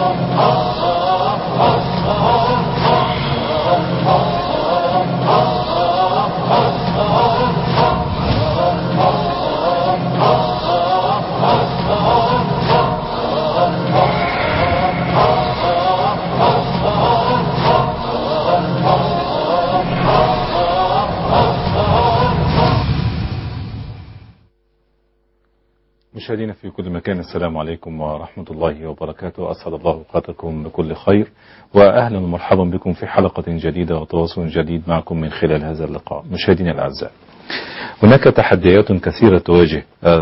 مشاهدينا في كل مكان السلام عليكم ورحمة الله وبركاته أسعد الله أوقاتكم بكل خير وأهلا ومرحبا بكم في حلقة جديدة وتواصل جديد معكم من خلال هذا اللقاء مشاهدينا الأعزاء هناك تحديات كثيرة تواجه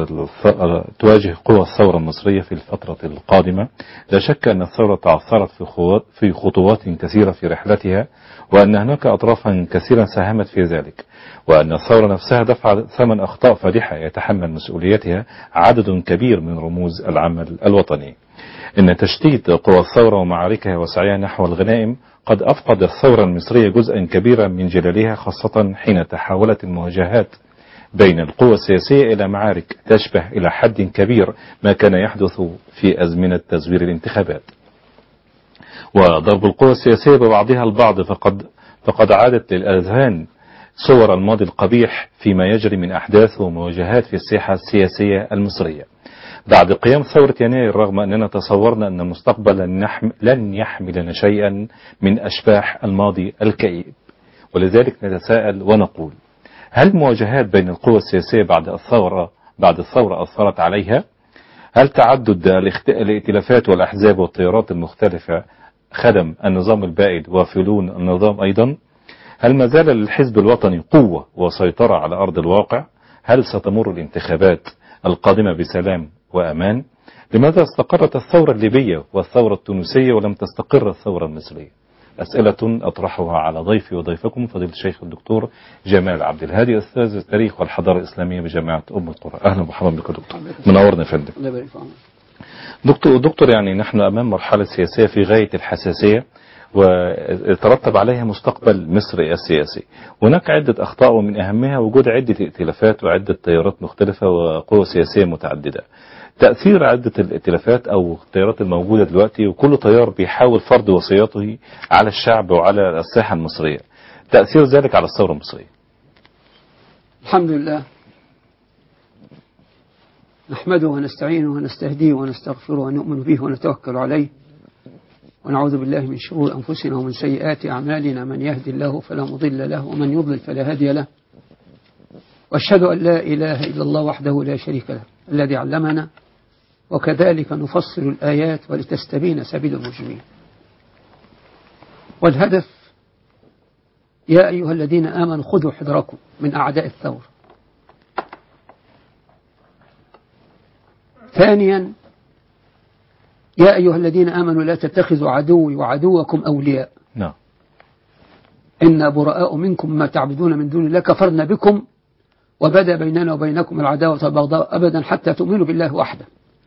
تواجه قوى الثورة المصرية في الفترة القادمة لا شك أن الثورة تعثرت في خطوات كثيرة في رحلتها وأن هناك أطرافا كثيرا ساهمت في ذلك وأن الثورة نفسها دفع ثمن أخطاء فادحة يتحمل مسؤوليتها عدد كبير من رموز العمل الوطني إن تشتيت قوى الثورة ومعاركها وسعيها نحو الغنائم قد أفقد الثورة المصرية جزءا كبيرا من جلالها خاصة حين تحولت المواجهات بين القوى السياسية إلى معارك تشبه إلى حد كبير ما كان يحدث في أزمنة تزوير الانتخابات وضرب القوى السياسية ببعضها البعض فقد, فقد عادت للأذهان صور الماضي القبيح فيما يجري من أحداث ومواجهات في الساحة السياسية المصرية بعد قيام ثورة يناير رغم أننا تصورنا أن المستقبل لن يحمل, لن يحملنا شيئا من أشباح الماضي الكئيب ولذلك نتساءل ونقول هل المواجهات بين القوى السياسية بعد الثورة بعد الثورة أثرت عليها؟ هل تعدد الائتلافات والأحزاب والتيارات المختلفة خدم النظام البائد وفلون النظام أيضا؟ هل ما زال للحزب الوطني قوة وسيطرة على أرض الواقع؟ هل ستمر الانتخابات القادمة بسلام وأمان؟ لماذا استقرت الثورة الليبية والثورة التونسية ولم تستقر الثورة المصرية؟ أسئلة أطرحها على ضيفي وضيفكم فضيلة الشيخ الدكتور جمال عبد الهادي أستاذ التاريخ والحضارة الإسلامية بجامعة أم القرى أهلا ومرحبا بك دكتور منورنا يا فندم دكتور دكتور يعني نحن أمام مرحلة سياسية في غاية الحساسية ويترتب عليها مستقبل مصر السياسي هناك عدة أخطاء ومن أهمها وجود عدة ائتلافات وعدة تيارات مختلفة وقوى سياسية متعددة تأثير عدة الائتلافات أو التيارات الموجودة دلوقتي وكل تيار بيحاول فرض وصياته على الشعب وعلى الساحة المصرية تأثير ذلك على الثورة المصرية الحمد لله نحمده ونستعينه ونستهديه ونستغفره ونؤمن به ونتوكل عليه ونعوذ بالله من شرور أنفسنا ومن سيئات أعمالنا من يهدي الله فلا مضل له ومن يضلل فلا هادي له واشهد أن لا إله إلا الله وحده لا شريك له الذي علمنا وكذلك نفصل الآيات ولتستبين سبيل المجرمين والهدف يا أيها الذين آمنوا خذوا حذركم من أعداء الثورة ثانيا يا أيها الذين آمنوا لا تتخذوا عدوي وعدوكم أولياء نعم إنا براء منكم ما تعبدون من دون الله كفرنا بكم وبدا بيننا وبينكم العداوة والبغضاء أبدا حتى تؤمنوا بالله وحده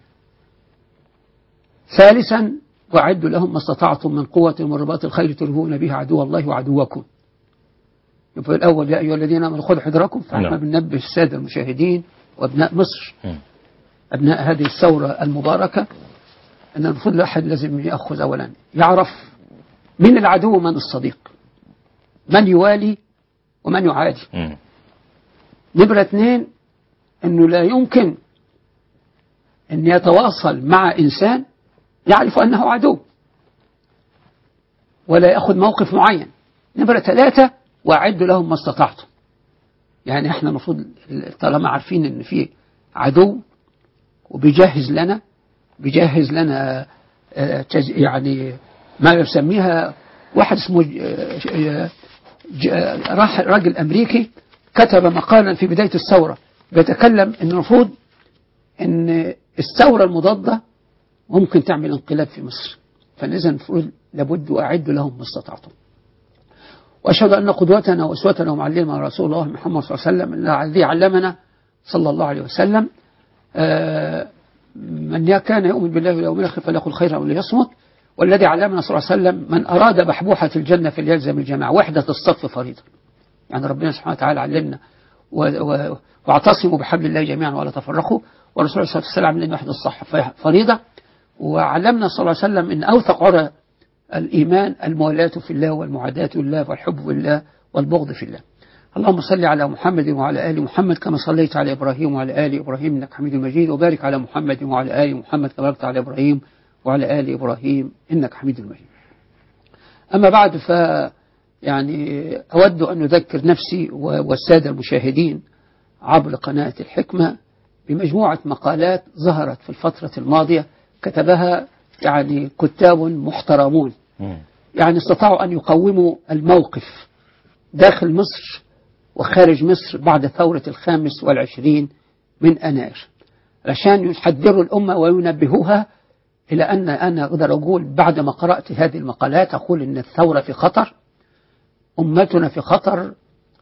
ثالثا وأعدوا لهم ما استطعتم من قوة ومرباط الخير ترهون به عدو الله وعدوكم يبقى الأول يا أيها الذين آمنوا خذوا حذركم فإحنا نعم. بننبه السادة المشاهدين وأبناء مصر مم. أبناء هذه الثورة المباركة أن المفروض الواحد لازم يأخذ أولا يعرف من العدو ومن الصديق من يوالي ومن يعادي مم. نمرة اثنين أنه لا يمكن أن يتواصل مع إنسان يعرف أنه عدو ولا يأخذ موقف معين نمرة ثلاثة وأعدوا لهم ما استطعتم يعني احنا المفروض طالما عارفين ان في عدو وبيجهز لنا بيجهز لنا آه، تز- يعني ما يسميها واحد اسمه ج- آه، ج- آه، راح راجل امريكي كتب مقالا في بدايه الثوره بيتكلم ان المفروض ان الثوره المضاده ممكن تعمل انقلاب في مصر فلذا المفروض لابد واعدوا لهم ما استطعتم واشهد ان قدوتنا واسوتنا ومعلمنا رسول الله محمد صلى الله عليه وسلم الذي علمنا صلى الله عليه وسلم آه، من كان يؤمن بالله واليوم الاخر فليقل خيرا او ليصمت والذي علمنا صلى الله عليه وسلم من اراد بحبوحه الجنه فليلزم الجماعه وحده الصف فريضه يعني ربنا سبحانه وتعالى علمنا و- و- واعتصموا بحبل الله جميعا ولا تفرقوا والرسول صلى الله عليه وسلم علمنا وحده الصح فريضه وعلمنا صلى الله عليه وسلم أن أوثق عرى الإيمان الموالاة في الله والمعاداة في الله والحب في الله والبغض في الله اللهم صل على محمد وعلى آل محمد كما صليت على إبراهيم وعلى آل إبراهيم إنك حميد مجيد وبارك على محمد وعلى آل محمد كما باركت على إبراهيم وعلى آل إبراهيم إنك حميد مجيد أما بعد ف يعني أود أن أذكر نفسي والسادة المشاهدين عبر قناة الحكمة بمجموعة مقالات ظهرت في الفترة الماضية كتبها يعني كتاب محترمون يعني استطاعوا أن يقوموا الموقف داخل مصر وخارج مصر بعد ثورة الخامس والعشرين من أناير عشان يحذروا الأمة وينبهوها إلى أن أنا أقدر أقول بعد ما قرأت هذه المقالات أقول أن الثورة في خطر أمتنا في خطر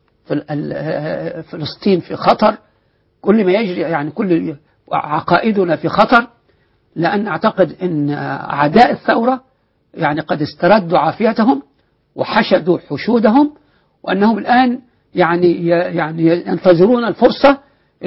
فلسطين في خطر كل ما يجري يعني كل عقائدنا في خطر لأن أعتقد أن أعداء الثورة يعني قد استردوا عافيتهم وحشدوا حشودهم وأنهم الآن يعني يعني ينتظرون الفرصة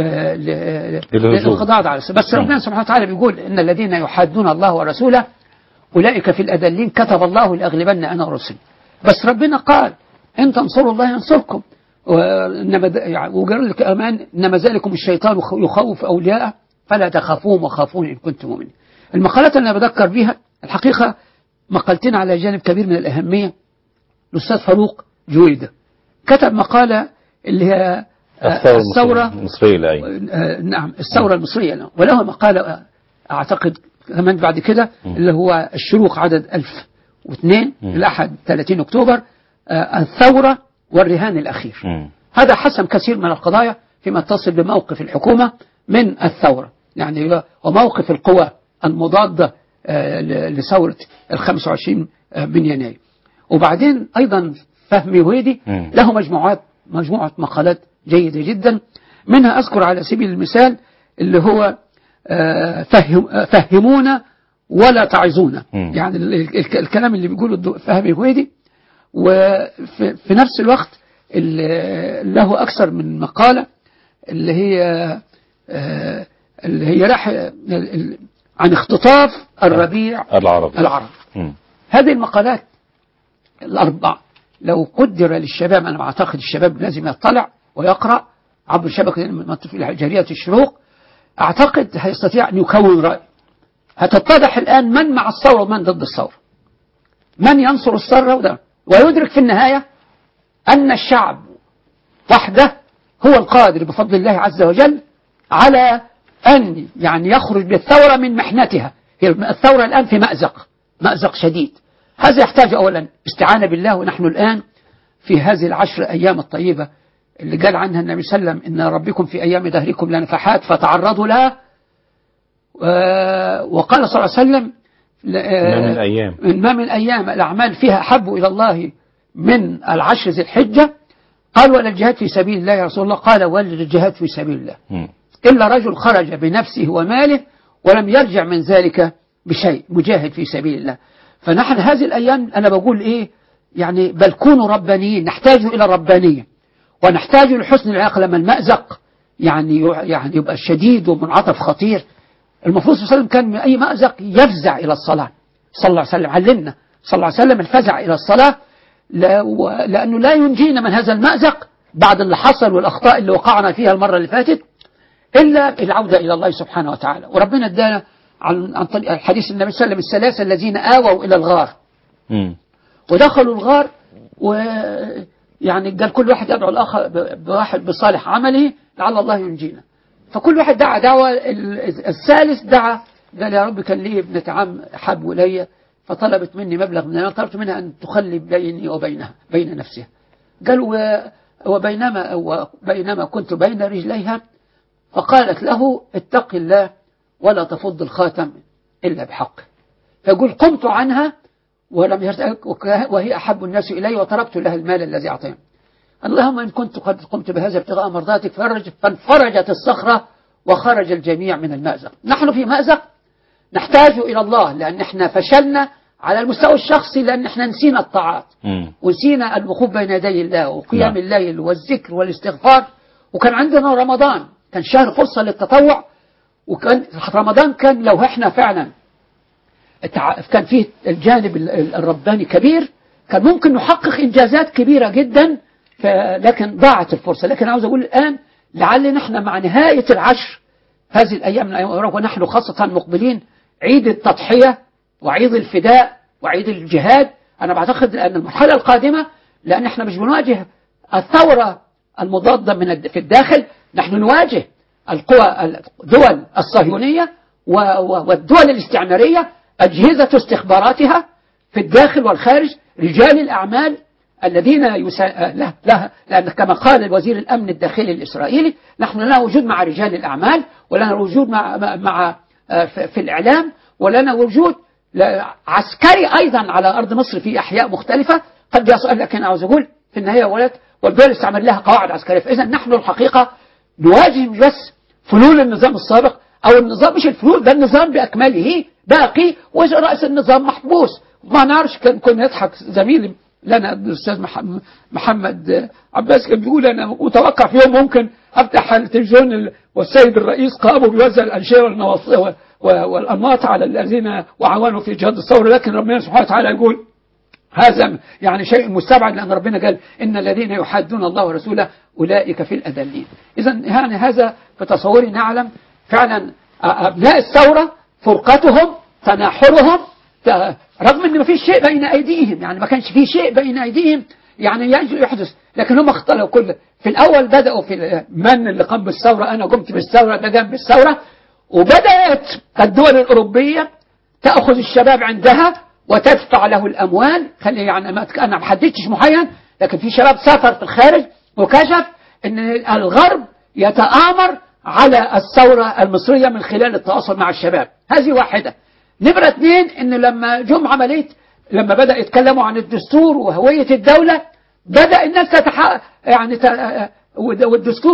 للانقضاض على بس ربنا سبحانه وتعالى بيقول إن الذين يحادون الله ورسوله أولئك في الأذلين كتب الله لأغلبن أنا ورسلي بس ربنا قال إن تنصروا الله ينصركم وإنما وقال لك أمان إنما ذلكم الشيطان يخوف أولياءه فلا تخافوهم وخافون إن كنتم مؤمنين المقالات اللي أنا بذكر بيها الحقيقة مقالتين على جانب كبير من الأهمية الأستاذ فاروق جويدة كتب مقالة اللي هي الثورة المصرية لأي نعم الثورة المصرية وله مقالة أعتقد كمان بعد كده اللي هو الشروق عدد 1002 الأحد 30 أكتوبر الثورة والرهان الأخير م. هذا حسم كثير من القضايا فيما يتصل بموقف الحكومة من الثورة يعني وموقف القوى المضادة لثورة ال 25 من يناير وبعدين أيضا فهمي ويدي م. له مجموعات مجموعة مقالات جيدة جدا منها أذكر على سبيل المثال اللي هو فهم فهمونا ولا تعظونا م. يعني الكلام اللي بيقوله فهمي ويدي وفي نفس الوقت له أكثر من مقالة اللي هي اللي هي راح عن اختطاف الربيع العربي العربي م. هذه المقالات الأربع لو قدر للشباب أنا أعتقد الشباب لازم يطلع ويقرأ عبر شبكة جريدة الشروق أعتقد هيستطيع أن يكون رأي هتتضح الآن من مع الثورة ومن ضد الثورة من ينصر الثورة وده ويدرك في النهاية أن الشعب وحده هو القادر بفضل الله عز وجل على أن يعني يخرج بالثورة من محنتها هي الثورة الآن في مأزق مأزق شديد هذا يحتاج أولا استعانة بالله ونحن الآن في هذه العشر أيام الطيبة اللي قال عنها النبي صلى الله عليه وسلم إن ربكم في أيام دهركم لنفحات فتعرضوا لها وقال صلى الله عليه وسلم ما من أيام ما من أيام الأعمال فيها أحب إلى الله من العشر ذي الحجة قال ولا الجهاد في سبيل الله يا رسول الله قال ولا الجهاد في سبيل الله م. إلا رجل خرج بنفسه وماله ولم يرجع من ذلك بشيء مجاهد في سبيل الله فنحن هذه الأيام أنا بقول إيه يعني بل كونوا ربانيين نحتاج إلى الربانية ونحتاج لحسن العلاقة لما المأزق يعني يعني يبقى شديد ومنعطف خطير المفروض صلى الله عليه وسلم كان من أي مأزق يفزع إلى الصلاة صلى الله عليه وسلم علمنا صلى الله عليه وسلم الفزع إلى الصلاة لا لأنه لا ينجينا من هذا المأزق بعد اللي حصل والأخطاء اللي وقعنا فيها المرة اللي فاتت إلا العودة إلى الله سبحانه وتعالى وربنا ادانا عن عن طريق حديث النبي صلى الله عليه وسلم الثلاثة الذين آووا إلى الغار م. ودخلوا الغار ويعني قال كل واحد يدعو الآخر بواحد بصالح عمله لعل الله ينجينا فكل واحد دعا دعوة الثالث دعا قال يا رب كان لي ابنة عم حب إلي فطلبت مني مبلغ من المال طلبت منها أن تخلي بيني وبينها بين نفسها قال وبينما وبينما كنت بين رجليها فقالت له اتق الله ولا تفض الخاتم إلا بحقه فيقول قمت عنها ولم يرتأك وهي أحب الناس إلي وتركت لها المال الذي أعطيها اللهم إن كنت قد قمت بهذا ابتغاء مرضاتك فرج فانفرجت الصخرة وخرج الجميع من المأزق نحن في مأزق نحتاج إلى الله لأن احنا فشلنا على المستوى الشخصي لأن احنا نسينا الطاعات م. ونسينا الوقوف بين يدي الله وقيام نعم. الليل والذكر والاستغفار وكان عندنا رمضان كان شهر فرصة للتطوع وكان رمضان كان لو احنا فعلا التع- كان فيه الجانب ال- ال- الرباني كبير كان ممكن نحقق إنجازات كبيرة جدا ف- لكن ضاعت الفرصة لكن عاوز أقول الآن لعل نحن مع نهاية العشر هذه الأيام من أيام العمر، ونحن خاصة مقبلين عيد التضحية وعيد الفداء وعيد الجهاد أنا بعتقد أن المرحلة القادمة لأن احنا مش بنواجه الثورة المضادة من الد- في الداخل نحن نواجه القوى الدول الصهيونية و- و- والدول الاستعمارية أجهزة استخباراتها في الداخل والخارج رجال الأعمال الذين يسا... لا لا لأن كما قال وزير الأمن الداخلي الإسرائيلي نحن لنا وجود مع رجال الأعمال ولنا وجود مع, مع- مع آه، في في الإعلام ولنا وجود ل- عسكري أيضا على أرض مصر في أحياء مختلفة قد يسأل لكن عاوز أقول في النهاية ولد والدول الاستعمار لها قواعد عسكرية فإذا نحن الحقيقة نواجه مش بس فلول النظام السابق أو النظام مش الفلول ده النظام بأكمله باقي ورأس النظام محبوس ما نعرفش كان كنا يضحك زميلي لنا الأستاذ مح- محمد عباس كان بيقول أنا متوقع في يوم ممكن أفتح التلفزيون ال- والسيد الرئيس قام بيوزع الأنشطة والنواص- و- و- والأنماط على الذين وعاونوا في جهاد الثورة لكن ربنا سبحانه وتعالى يقول هذا يعني شيء مستبعد لأن ربنا قال إن الذين يحادون الله ورسوله أولئك في الأذلين إذا يعني هذا في تصوري نعلم فعلا أبناء الثورة فرقتهم تناحرهم ت- رغم أن ما فيش شيء بين أيديهم يعني ما كانش في شيء بين أيديهم يعني يحدث لكن هم اختلوا كل في الأول بدأوا في من اللي قام بالثورة أنا قمت بالثورة ده قام بالثورة وبدأت الدول الأوروبية تأخذ الشباب عندها وتدفع له الأموال خلي يعني ما أنا ما حددتش معين لكن في شباب سافر في الخارج وكشف أن الغرب يتآمر على الثورة المصرية من خلال التواصل مع الشباب هذه واحدة نمرة اثنين أن لما جم عملية لما بدأ يتكلموا عن الدستور وهوية الدولة بدأ الناس تتح... يعني ت... والدستور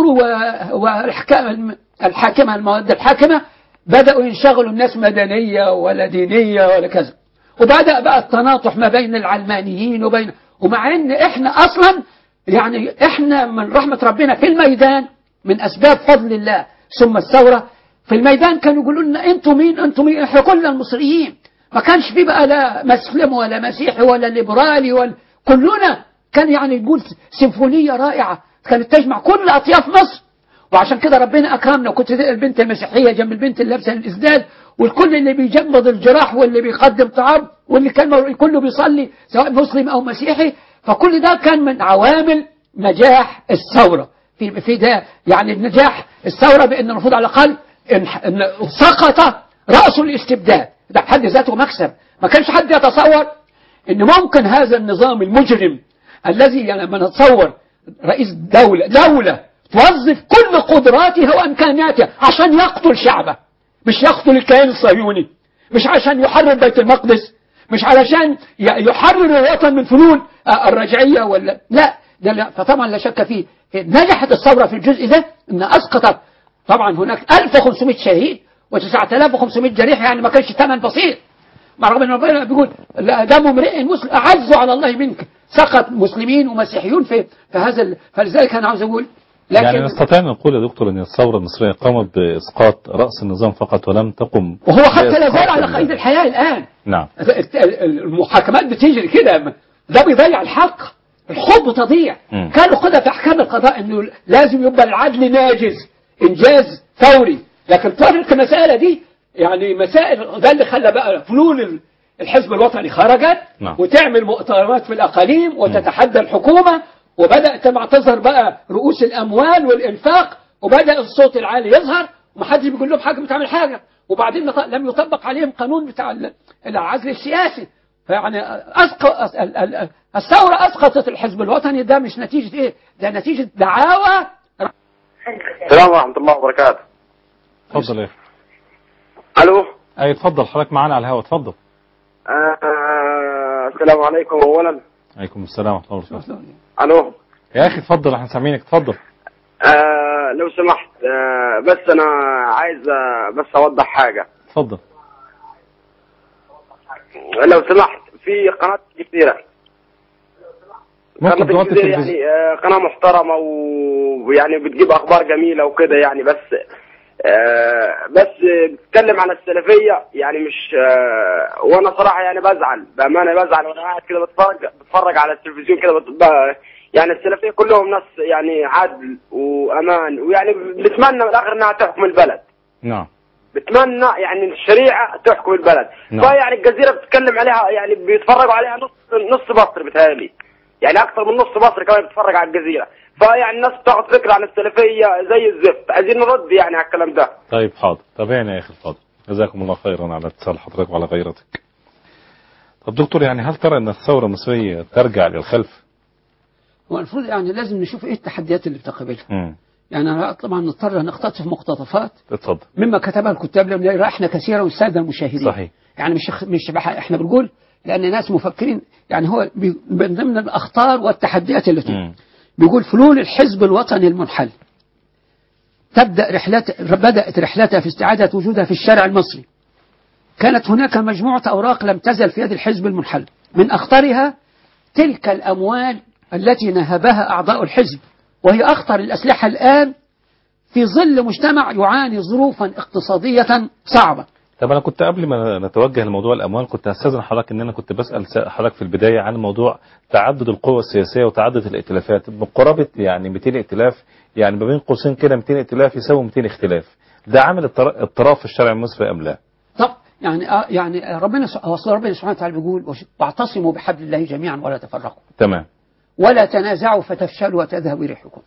والحكام الحاكمة المواد الحاكمة بدأوا ينشغلوا الناس مدنية ولا دينية ولا كذا وبدأ بقى التناطح ما بين العلمانيين وبين ومع ان احنا اصلا يعني احنا من رحمة ربنا في الميدان من اسباب فضل الله ثم الثورة في الميدان كانوا يقولوا لنا انتوا مين انتوا مين احنا كلنا المصريين ما كانش في بقى لا مسلم ولا مسيحي ولا ليبرالي ولا كلنا كان يعني يقول سيمفونية رائعة كانت تجمع كل اطياف مصر وعشان كده ربنا اكرمنا وكنت تلاقي البنت المسيحيه جنب البنت اللي لابسه الاسدال والكل اللي بيجمد الجراح واللي بيقدم طعام واللي كان كله بيصلي سواء مسلم او مسيحي فكل ده كان من عوامل نجاح الثوره في في ده يعني نجاح الثوره بان المفروض على الاقل ان إن سقط راس الاستبداد ده بحد ذاته مكسب ما كانش حد يتصور ان ممكن هذا النظام المجرم الذي يعني لما نتصور رئيس دولة دولة توظف كل قدراتها وامكانياتها عشان يقتل شعبه مش يقتل الكيان الصهيوني مش عشان يحرر بيت المقدس مش علشان ي- يحرر الوطن من فنون آه، الرجعية ولا لا ده لا فطبعا لا شك فيه نجحت الثورة في الجزء ده ان اسقطت طبعا هناك 1500 شهيد و9500 جريح يعني ما كانش ثمن بسيط مع رغم ان ربنا بيقول لا دم امرئ مسلم اعز على الله منك سقط مسلمين ومسيحيون في في هذا ال- فلذلك انا عاوز اقول لكن يعني نستطيع أن نقول يا دكتور أن الثورة المصرية قامت بإسقاط رأس النظام فقط ولم تقم وهو حتى لا بإسقاط زال على ال- قيد الحياة الآن نعم المحاكمات بتجري كده ده بيضيع الحق الحب تضيع مم. كانوا خدها في أحكام القضاء إنه لازم يبقى العدل ناجز إنجاز فوري لكن طرق المسألة دي يعني مسائل ده اللي خلى بقى فلول ال- الحزب الوطني خرجت نعم. وتعمل مؤتمرات في الأقاليم وتتحدى الحكومة وبدأت مع تظهر بقى رؤوس الأموال والإنفاق وبدأ الصوت العالي يظهر ومحدش بيقول لهم حاجة بتعمل حاجة وبعدين نط- لم يطبق عليهم قانون بتاع ال- العزل السياسي فيعني أسقط ال- ال- الثورة أسقطت الحزب الوطني ده مش نتيجة إيه ده نتيجة دعاوى السلام ورحمة الله وبركاته اتفضل ايه ألو اي اتفضل حضرتك معانا على الهواء اتفضل آه آه، السلام عليكم أولا عليكم السلام ورحمة الله وبركاته ألو يا أخي اتفضل احنا سامعينك اتفضل آه لو سمحت آه بس أنا عايز آه بس أوضح حاجة اتفضل لو سمحت في قناة كبيرة ممكن قناة توطي الجزيرة التلفزيون يعني آه قناة محترمة ويعني بتجيب أخبار جميلة وكده يعني بس آه، بس بتتكلم عن السلفيه يعني مش آه، وانا صراحه يعني بزعل بامانه بزعل وانا قاعد كده بتفرج بتفرج على التلفزيون كده بت- ب- يعني السلفيه كلهم ناس يعني عدل وامان ويعني بنتمنى من الاخر انها تحكم البلد نعم بتمنى يعني الشريعه تحكم البلد نعم. فيعني الجزيره بتتكلم عليها يعني بيتفرجوا عليها نص نص مصر بتهيألي يعني اكثر من نص مصر كمان بتتفرج على الجزيره فيعني الناس بتاخد فكره عن السلفيه زي الزفت عايزين نرد يعني على الكلام ده طيب حاضر تابعنا يا اخي الفاضل جزاكم الله خيرا على اتصال حضرتك وعلى غيرتك طب دكتور يعني هل ترى ان الثوره المصريه ترجع للخلف؟ هو المفروض يعني لازم نشوف ايه التحديات اللي بتقابلها امم يعني أنا طبعا نضطر نقتطف مقتطفات اتفضل مما كتبها الكتاب لم يرحنا كثيرا والساده المشاهدين صحيح. يعني مش مش بح- احنا بنقول لان ناس مفكرين يعني هو بي- من ضمن الاخطار والتحديات اللي مم. بيقول فلول الحزب الوطني المنحل تبدا رحلات بدات رحلتها في استعاده وجودها في الشارع المصري كانت هناك مجموعه اوراق لم تزل في يد الحزب المنحل من اخطرها تلك الاموال التي نهبها اعضاء الحزب وهي اخطر الاسلحه الان في ظل مجتمع يعاني ظروفا اقتصاديه صعبه طب انا كنت قبل ما نتوجه لموضوع الاموال كنت هستاذن حضرتك ان انا كنت بسال س- حضرتك في البدايه عن موضوع تعدد القوى السياسيه وتعدد الائتلافات بقرابه يعني 200 ائتلاف يعني ما بين قوسين كده 200 ائتلاف يساوي 200 اختلاف ده عامل اضطر- اضطراب في الشارع المصري ام لا؟ طب يعني آه يعني ربنا س- أصل ربنا سبحانه وتعالى بيقول وش- واعتصموا بحبل الله جميعا ولا تفرقوا تمام ولا تنازعوا فتفشلوا وتذهب ريحكم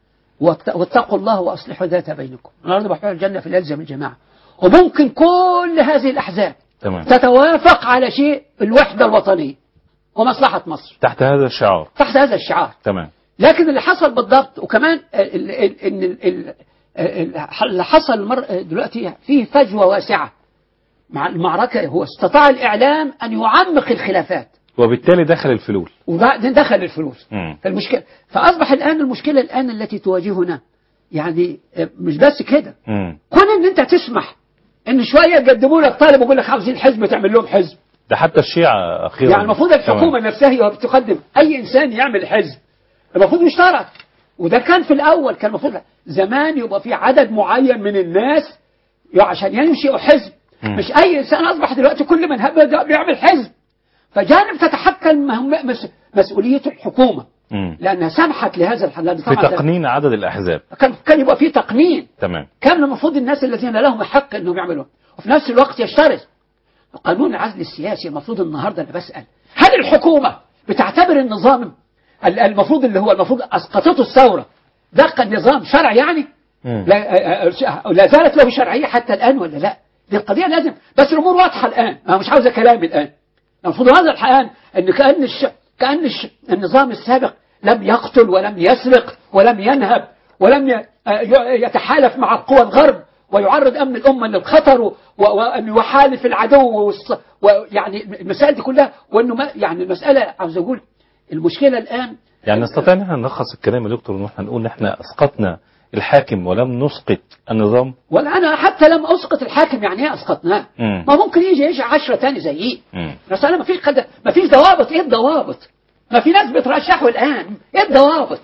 وات- واتقوا الله واصلحوا ذات بينكم الارض بحر الجنه في يلزم الجماعه وممكن كل هذه الاحزاب تمام تتوافق على شيء الوحده الوطنيه ومصلحه مصر تحت هذا الشعار تحت هذا الشعار تمام لكن اللي حصل بالضبط وكمان ال- ال- ان ال- ال- ال- اللي حصل المر- دلوقتي فيه فجوه واسعه مع المعركه هو استطاع الاعلام ان يعمق الخلافات وبالتالي دخل الفلول وبعدين دخل الفلوس مم. فالمشكله فاصبح الان المشكله الان التي تواجهنا يعني مش بس كده مم. كون ان انت تسمح ان شويه يقدموا لك طالب ويقول لك عاوزين حزب تعمل لهم حزب ده حتى الشيعة أخيرا يعني المفروض الحكومه تمام. نفسها هي بتقدم اي انسان يعمل حزب المفروض يشترط وده كان في الاول كان المفروض زمان يبقى في عدد معين من الناس عشان ينشئوا حزب مم. مش اي انسان اصبح دلوقتي كل من هب ده بيعمل حزب فجانب تتحكم مهم- مس- مسؤوليه الحكومه مم. لانها سمحت لهذا الحل لأن في طبعاً ده- تقنين عدد الأحزاب كان كان يبقى في تقنين تمام كان المفروض الناس الذين لهم حق انهم يعملوا وفي نفس الوقت يشترط قانون العزل السياسي المفروض النهارده انا بسال هل الحكومه بتعتبر النظام ال- المفروض اللي هو المفروض اسقطته الثوره ده كان نظام شرعي يعني مم. لا, آه، آه، لا زالت له شرعيه حتى الان ولا لا دي القضيه لازم بس الامور واضحه الان انا مش عاوزه كلام الان المفروض واضح الان ان كان الش... كان الش... النظام السابق لم يقتل ولم يسرق ولم ينهب ولم ي... آه، ي- يتحالف مع قوى الغرب ويعرض امن الامه للخطر و... و... وان يحالف العدو والص... ويعني المسائل دي كلها وانه ما... يعني المساله عاوز اقول المشكله الان يعني نستطيع ان احنا نلخص الكلام يا دكتور ان احنا نقول ان احنا اسقطنا الحاكم ولم نسقط النظام ولا انا حتى لم اسقط الحاكم يعني ايه اسقطناه مم. ما ممكن يجي يجي 10 تاني زيي مم. بس انا ما فيش قد... ما فيش ضوابط ايه الضوابط ما في ناس بترشحوا الان ايه الضوابط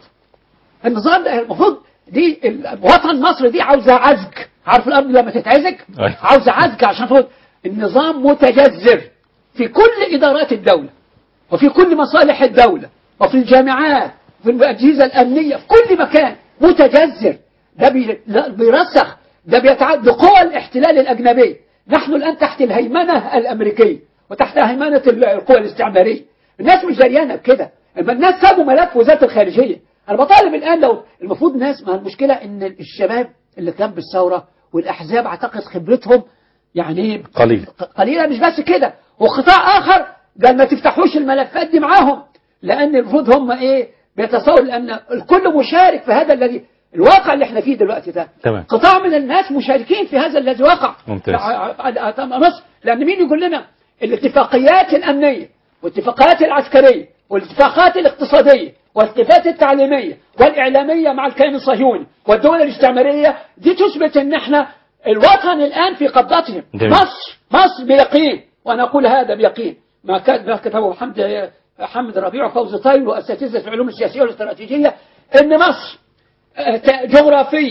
النظام ده المفروض دي ال- وطن مصر دي عاوزه عزج عارف الارض لما تتعزج أيوة. عاوزه عزج عشان تقول النظام متجذر في كل ادارات الدوله وفي كل مصالح الدوله وفي الجامعات وفي الاجهزه الامنيه في كل مكان متجذر ده بي- لا- بيرسخ ده بيتعدى قوى الاحتلال الاجنبيه نحن الان تحت الهيمنه الامريكيه وتحت هيمنه ال- القوى الاستعماريه الناس مش دريانه بكده اما الناس سابوا ملف وزاره الخارجيه انا بطالب الان لو المفروض ناس ما المشكله ان الشباب اللي كان بالثوره والاحزاب اعتقد خبرتهم يعني قليل قليلة مش بس كده وقطاع آخر قال ما تفتحوش الملفات دي معاهم لأن المفروض هم إيه بيتصور لأن الكل مشارك في هذا الذي الواقع اللي احنا فيه دلوقتي ده تمام. قطاع من الناس مشاركين في هذا الذي وقع ممتاز. ع- ع- ع- مصر لأن مين يقول لنا الاتفاقيات الأمنية والاتفاقات العسكرية والاتفاقات الاقتصادية والاتفاقات التعليمية والإعلامية مع الكيان الصهيوني والدول الاستعمارية دي تثبت ان احنا الوطن الآن في قبضتهم جميل. مصر مصر بيقين وأنا أقول هذا بيقين ما كان ما كتبه حمد حمد ربيع وفوزي طيب وأساتذة العلوم السياسية والاستراتيجية إن مصر آه، ت- جغرافيا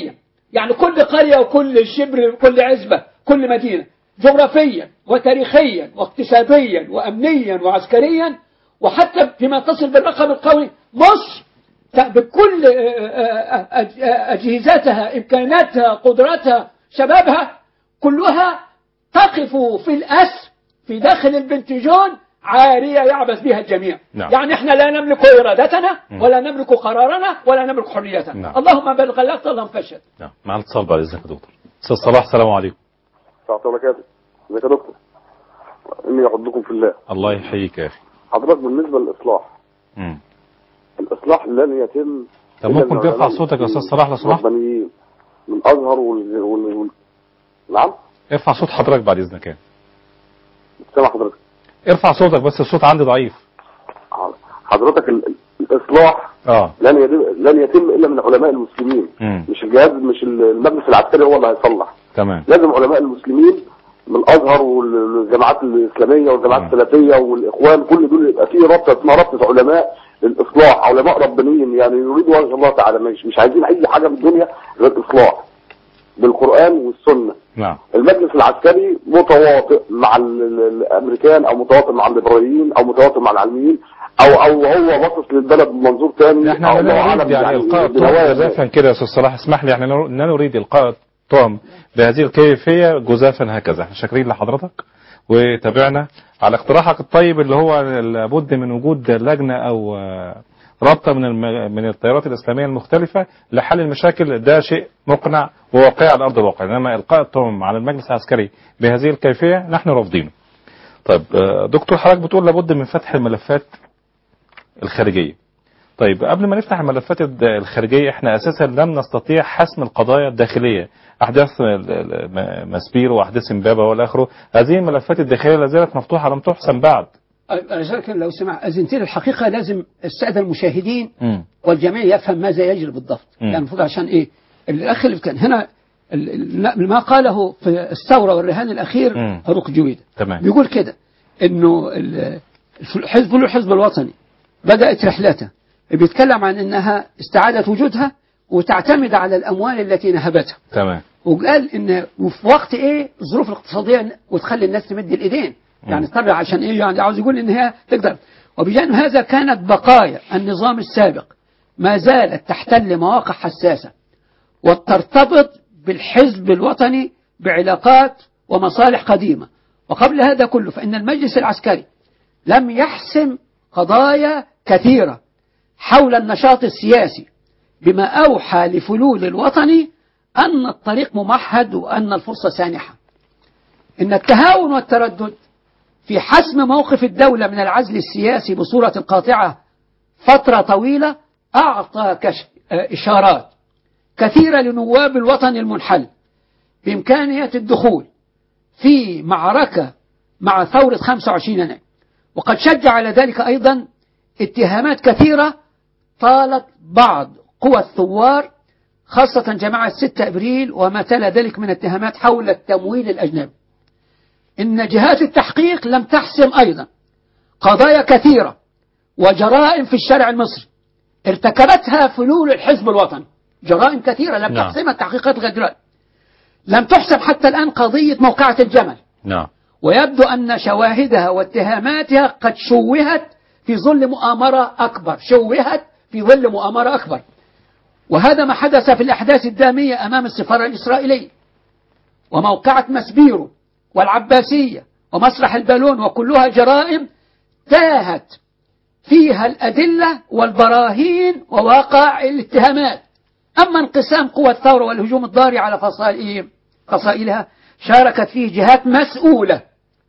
يعني كل قرية وكل شبر وكل عزبة كل مدينة جغرافيا وتاريخيا واقتصاديا وأمنيا وعسكريا وحتى فيما تصل بالرقم القوي مصر ت- بكل آه، آه، آه، آه، أجهزتها إمكاناتها قدراتها شبابها كلها تقف في الأسر في داخل البنتجون عارية يعبث بها الجميع نعم. يعني احنا لا نملك إرادتنا ولا نملك قرارنا ولا نملك حريتنا نعم. اللهم بلغ اللفظ اللهم فشل نعم مع الاتصال بعد اذنك يا دكتور استاذ صلاح السلام عليكم السلام عليكم ازيك يا دكتور اني احبكم في الله الله يحييك يا اخي حضرتك بالنسبه للاصلاح مم. الاصلاح لن يتم طب إلا ممكن من ترفع علماء صوتك يا استاذ صلاح لو سمحت ربانيين من ازهر وال... وال... وال... نعم ارفع صوت حضرتك بعد اذنك يعني. سامع حضرتك ارفع صوتك بس الصوت عندي ضعيف حضرتك ال... الاصلاح اه لن يتم لن يتم الا من علماء المسلمين مم. مش الجهاز مش المجلس العسكري هو اللي هيصلح تمام لازم علماء المسلمين من الازهر والجماعات الاسلاميه والجماعات مم. السلفيه والاخوان كل دول يبقى في رابطه اسمها رابطه علماء للاصلاح علماء ربانيين يعني يريدوا وجه الله تعالى مش مش عايزين اي حاجه في الدنيا غير الاصلاح بالقران والسنه نعم المجلس العسكري متواطئ مع ال- ال- الامريكان او متواطئ مع الليبراليين او متواطئ مع العلميين او او هو باصص للبلد بمنظور تاني احنا أو لا الله نريد أعلم يعني القاء التهم بنوايا جزافا كده يا استاذ صلاح اسمح لي احنا لا نريد القاء التهم بهذه الكيفيه جزافا هكذا احنا شاكرين لحضرتك وتابعنا على اقتراحك الطيب اللي هو لابد من وجود لجنه او آه، رابطه من الم... من التيارات الاسلاميه المختلفه لحل المشاكل ده شيء مقنع وواقعي على ارض الواقع انما القاء التهم على المجلس العسكري بهذه الكيفيه نحن رافضينه. طيب آه، دكتور حضرتك بتقول لابد من فتح الملفات الخارجيه. طيب قبل ما نفتح الملفات الد- الخارجية احنا اساسا لم نستطيع حسم القضايا الداخلية احداث ال- ال- م- ماسبيرو واحداث امبابة والاخره هذه الملفات الداخلية لا زالت مفتوحة لم تحسم بعد أذكر لو سمع أذنت لي الحقيقة لازم السادة المشاهدين مم. والجميع يفهم ماذا يجري بالضبط مم. يعني المفروض عشان إيه الأخ اللي كان هنا ال- ال- ما قاله في الثورة والرهان الأخير مم. هروق جويدة تمام بيقول كده إنه ال- الحزب الحزب الوطني بدأت رحلته بيتكلم عن إنها استعادت وجودها وتعتمد على الأموال التي نهبتها تمام وقال ان وفي وقت ايه الظروف الاقتصاديه وتخلي الناس تمد الايدين يعني طبعا عشان ايه يعني عاوز يقول ان هي تقدر وبجانب هذا كانت بقايا النظام السابق ما زالت تحتل مواقع حساسه وترتبط بالحزب الوطني بعلاقات ومصالح قديمه وقبل هذا كله فان المجلس العسكري لم يحسم قضايا كثيره حول النشاط السياسي بما اوحى لفلول الوطني أن الطريق ممهد وأن الفرصة سانحة إن التهاون والتردد في حسم موقف الدولة من العزل السياسي بصورة قاطعة فترة طويلة أعطى كش... آه، إشارات كثيرة لنواب الوطن المنحل بإمكانية الدخول في معركة مع ثورة 25 يناير وقد شجع على ذلك أيضا اتهامات كثيرة طالت بعض قوى الثوار خاصة جماعة 6 أبريل وما تلا ذلك من اتهامات حول التمويل الأجنبي إن جهات التحقيق لم تحسم أيضا قضايا كثيرة وجرائم في الشارع المصري ارتكبتها فلول الحزب الوطني جرائم كثيرة لم نعم. تحسمها التحقيقات لغاية دلوقتي لم تحسم حتى الآن قضية موقعة الجمل نعم ويبدو أن شواهدها واتهاماتها قد شوهت في ظل مؤامرة أكبر شوهت في ظل مؤامرة أكبر وهذا ما حدث في الأحداث الدامية أمام السفارة الإسرائيلية وموقعة مسبيرو والعباسية ومسرح البالون وكلها جرائم تاهت فيها الأدلة والبراهين وواقع الاتهامات أما انقسام قوى الثورة والهجوم الضاري على فصائل فصائلها شاركت فيه جهات مسؤولة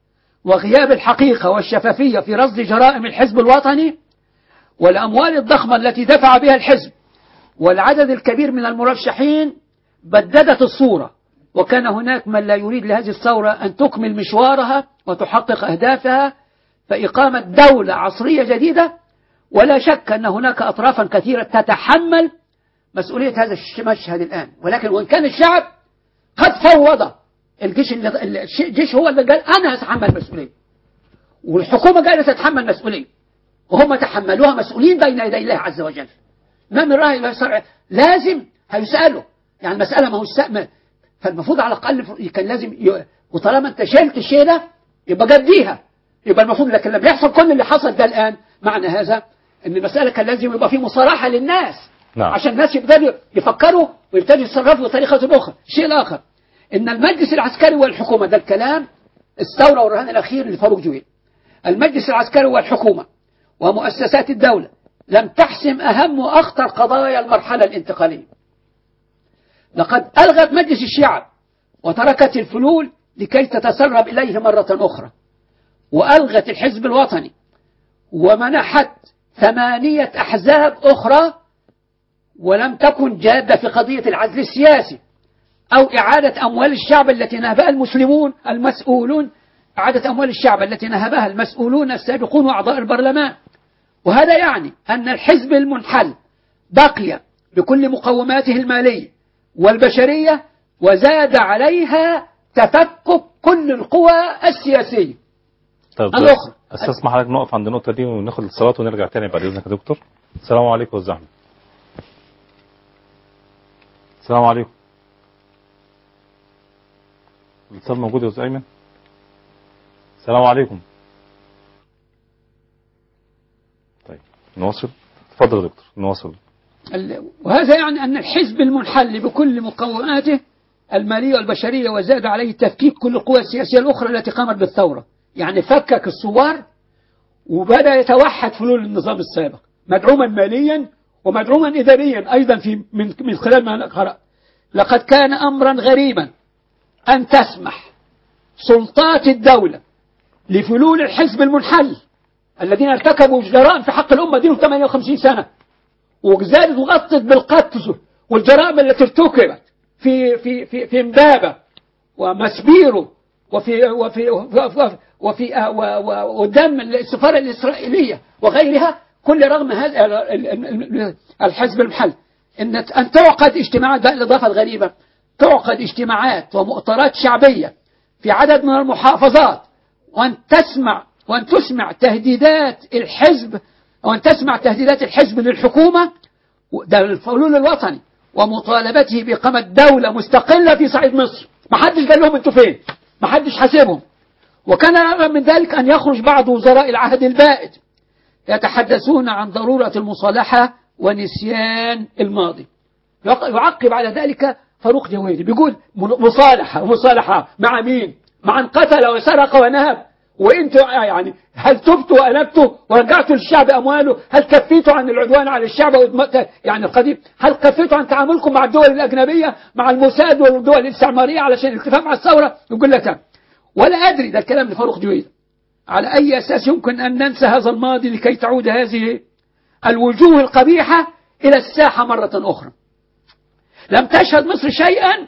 وغياب الحقيقة والشفافية في رصد جرائم الحزب الوطني والأموال الضخمة التي دفع بها الحزب والعدد الكبير من المرشحين بددت الصورة وكان هناك من لا يريد لهذه الثورة أن تكمل مشوارها وتحقق أهدافها فإقامة دولة عصرية جديدة ولا شك أن هناك أطرافا كثيرة تتحمل مسؤولية هذا المشهد الآن ولكن وإن كان الشعب قد فوض الجيش اللي الجيش هو اللي قال أنا أتحمل المسؤولية والحكومة قالت تتحمل مسؤولية وهم تحملوها مسؤولين بين يدي الله عز وجل ما من راهي لا يصرع لازم هيسألوا يعني المسألة ما هو السقم فالمفروض على الأقل كان لازم ي... وطالما أنت شلت الشيء ده يبقى جديها يبقى المفروض لكن لما يحصل كل اللي حصل ده الآن معنى هذا أن المسألة كان لازم يبقى في مصارحة للناس نعم. عشان الناس يبتدوا يفكروا ويبتدوا يتصرفوا بطريقة أخرى الشيء الآخر أن المجلس العسكري والحكومة ده الكلام الثورة والرهان الأخير لفاروق جويل المجلس العسكري والحكومة ومؤسسات الدولة لم تحسم أهم وأخطر قضايا المرحلة الانتقالية لقد ألغت مجلس الشعب وتركت الفلول لكي تتسرب إليه مرة أخرى وألغت الحزب الوطني ومنحت ثمانية أحزاب أخرى ولم تكن جادة في قضية العدل السياسي أو إعادة أموال الشعب التي نهبها المسلمون المسؤولون إعادة أموال الشعب التي نهبها المسؤولون السابقون وأعضاء البرلمان وهذا يعني أن الحزب المنحل بقي بكل مقوماته المالية والبشرية وزاد عليها تفكك كل القوى السياسية طيب الأخرى. استسمح حضرتك نقف عند النقطة دي وناخد الاتصالات ونرجع تاني بعد إذنك يا دكتور السلام عليكم يا أستاذ أحمد السلام عليكم الاتصال موجود يا أستاذ أيمن السلام عليكم طيب نواصل اتفضل يا دكتور نواصل ال- وهذا يعني أن الحزب المنحل بكل مقوماته المالية والبشرية وزاد عليه تفكيك كل القوى السياسية الأخرى التي قامت بالثورة يعني فكك الثوار وبدأ يتوحد فلول النظام السابق مدعوما ماليا ومدعوما إداريا أيضا في من من خلال ما قرأ لقد كان أمرا غريبا أن تسمح سلطات الدولة لفلول الحزب المنحل الذين ارتكبوا جرائم في حق الأمة دي 58 سنة وزادت وغطت بالقتل والجرائم التي ارتكبت في في في في امبابة ومسبيرو وفي وفي وفي, وفي و- و- قدام السفارة الإسرائيلية وغيرها كل رغم هذا ال- ال- ال- الحزب المحل ان ان تعقد اجتماعات بقى الاضافه الغريبه تعقد اجتماعات ومؤتمرات شعبيه في عدد من المحافظات وان تسمع وان تسمع تهديدات الحزب وان تسمع تهديدات الحزب للحكومه ده الفلول الوطني ومطالبته بإقامة دولة مستقلة في صعيد مصر ما حدش قال لهم انتوا فين ما حدش حاسبهم وكان أغرب من ذلك أن يخرج بعض وزراء العهد البائد يتحدثون عن ضرورة المصالحة ونسيان الماضي يق- يعقب على ذلك فاروق جويري بيقول من- مصالحة مصالحة مع مين مع من قتل وسرق ونهب وانتوا يعني هل تبتوا وانبتوا ورجعتوا للشعب امواله هل كفيتوا عن العدوان على الشعب وإدماء- يعني القديم هل كفيتوا عن تعاملكم مع الدول الاجنبيه مع الموساد والدول الاستعماريه علشان الاتفاق مع الثوره يقول لك لا. ولا ادري ده الكلام لفاروق جويري على أي أساس يمكن أن ننسى هذا الماضي لكي تعود هذه الوجوه القبيحة إلى الساحة مرة أخرى لم تشهد مصر شيئا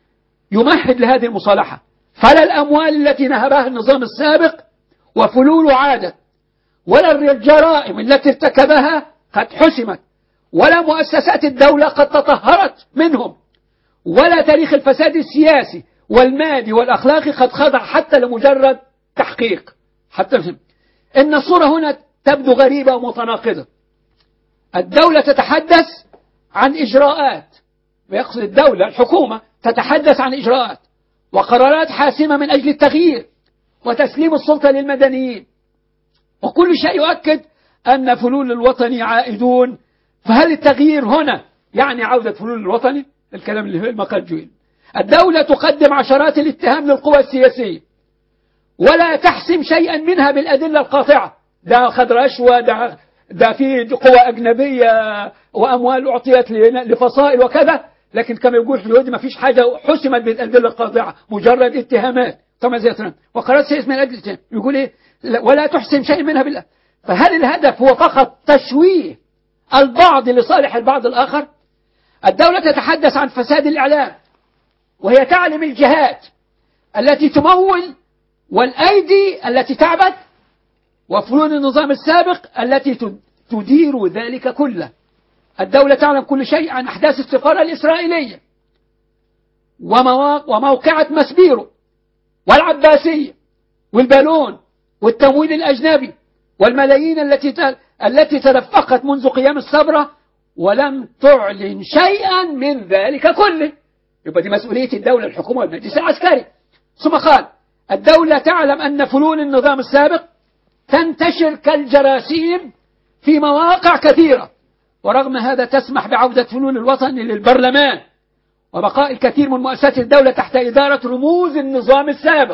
يمهد لهذه المصالحة فلا الأموال التي نهبها النظام السابق وفلول عادت ولا الجرائم التي ارتكبها قد حسمت ولا مؤسسات الدولة قد تطهرت منهم ولا تاريخ الفساد السياسي والمادي والأخلاقي قد خضع حتى لمجرد تحقيق حتى في إن الصورة هنا تبدو غريبة ومتناقضة الدولة تتحدث عن إجراءات ويقصد الدولة الحكومة تتحدث عن إجراءات وقرارات حاسمة من أجل التغيير وتسليم السلطة للمدنيين وكل شيء يؤكد أن فلول الوطني عائدون فهل التغيير هنا يعني عودة فلول الوطني الكلام اللي في المقال جويل الدولة تقدم عشرات الاتهام للقوى السياسية ولا تحسم شيئا منها بالأدلة القاطعة ده أخذ رشوة ده, ده في قوى أجنبية وأموال أعطيت لفصائل وكذا لكن كما يقول حلودي ما فيش حاجة حسمت بالأدلة القاطعة مجرد اتهامات طبعا زي ترامب وقرارات سياسية من أجل الاتهام يقول إيه ولا تحسم شيء منها بالله فهل الهدف هو فقط تشويه البعض لصالح البعض الآخر الدولة تتحدث عن فساد الإعلام وهي تعلم الجهات التي تمول والأيدي التي تعبد وفنون النظام السابق التي تدير ذلك كله الدولة تعلم كل شيء عن أحداث السفارة الإسرائيلية وموقعة مسبيرو والعباسية والبالون والتمويل الأجنبي والملايين التي التي تدفقت منذ قيام الثورة ولم تعلن شيئا من ذلك كله يبقى دي مسؤولية الدولة الحكومة والمجلس العسكري ثم قال الدولة تعلم أن فلول النظام السابق تنتشر كالجراثيم في مواقع كثيرة ورغم هذا تسمح بعودة فلول الوطن للبرلمان وبقاء الكثير من مؤسسات الدولة تحت إدارة رموز النظام السابق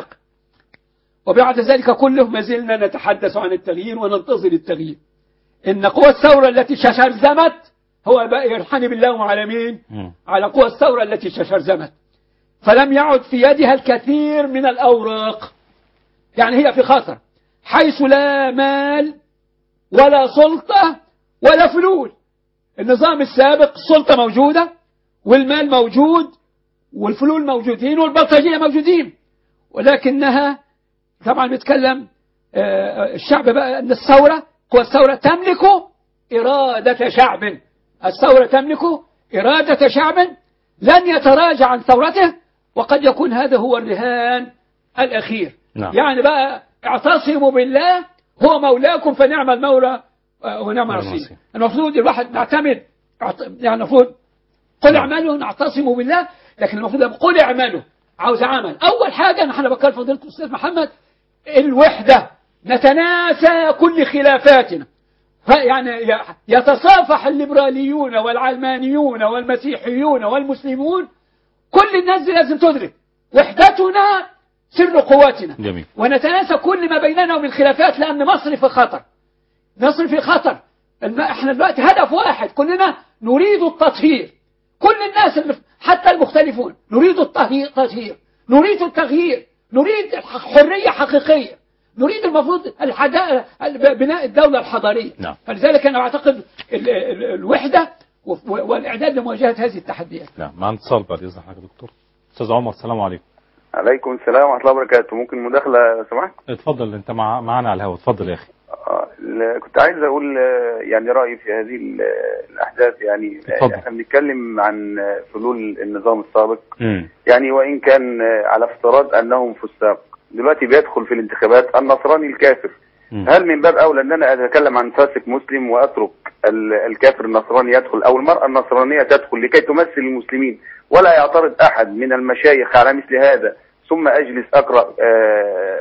وبعد ذلك كله ما زلنا نتحدث عن التغيير وننتظر التغيير إن قوى الثورة التي ششرزمت هو بقى يرحني بالله على مين مم. على قوى الثورة التي ششرزمت فلم يعد في يدها الكثير من الأوراق يعني هي في خطر حيث لا مال ولا سلطة ولا فلول النظام السابق السلطة موجودة والمال موجود والفلول موجودين والبلطجية موجودين ولكنها طبعا بيتكلم آه، الشعب بقى أن الثورة قوى الثورة تملك إرادة شعب الثورة تملك إرادة شعب لن يتراجع عن ثورته وقد يكون هذا هو الرهان الأخير نعم. يعني بقى اعتصموا بالله هو مولاكم فنعم المولى آه، ونعم نعم الرسول الرسول. المفروض الواحد نعتمد اعت- يعني المفروض قل نعم. اعملوا نعتصموا بالله لكن المفروض لما قل اعملوا عاوز عمل اول حاجه نحن بكر فضيله الاستاذ محمد الوحده نتناسى كل خلافاتنا يعني ي- يتصافح الليبراليون والعلمانيون والمسيحيون والمسلمون كل الناس دي لازم تدرك وحدتنا سر قوتنا جميل ونتناسى كل ما بيننا ومن خلافات لأن مصر في خطر مصر في خطر الم- احنا دلوقتي هدف واحد كلنا نريد التطهير كل الناس اللي حتى المختلفون نريد التطهير تطهير نريد التغيير نريد الح- حرية حقيقية نريد المفروض الحدا... ال- بناء الدولة الحضارية نعم. فلذلك أنا أعتقد ال... ال... الوحدة و- والإعداد لمواجهة هذه التحديات نعم مع اتصال بعد اذن حضرتك يا دكتور استاذ عمر السلام عليكم عليكم السلام ورحمة الله وبركاته ممكن مداخلة لو سمحت اتفضل انت مع معانا على الهواء اتفضل يا اخي آه، ل- كنت عايز أقول آه، يعني رأيي في هذه ال- الأحداث يعني آه، اتفضل. احنا بنتكلم عن آه، فلول النظام السابق امم يعني وإن كان آه، على افتراض أنهم فساق دلوقتي بيدخل في الانتخابات النصراني الكافر مم. هل من باب أولى أن أنا أتكلم عن فاسق مسلم وأترك ال- الكافر النصراني يدخل أو المرأة النصرانية تدخل لكي تمثل المسلمين ولا يعترض أحد من المشايخ على مثل هذا ثم أجلس أقرأ آه، آه،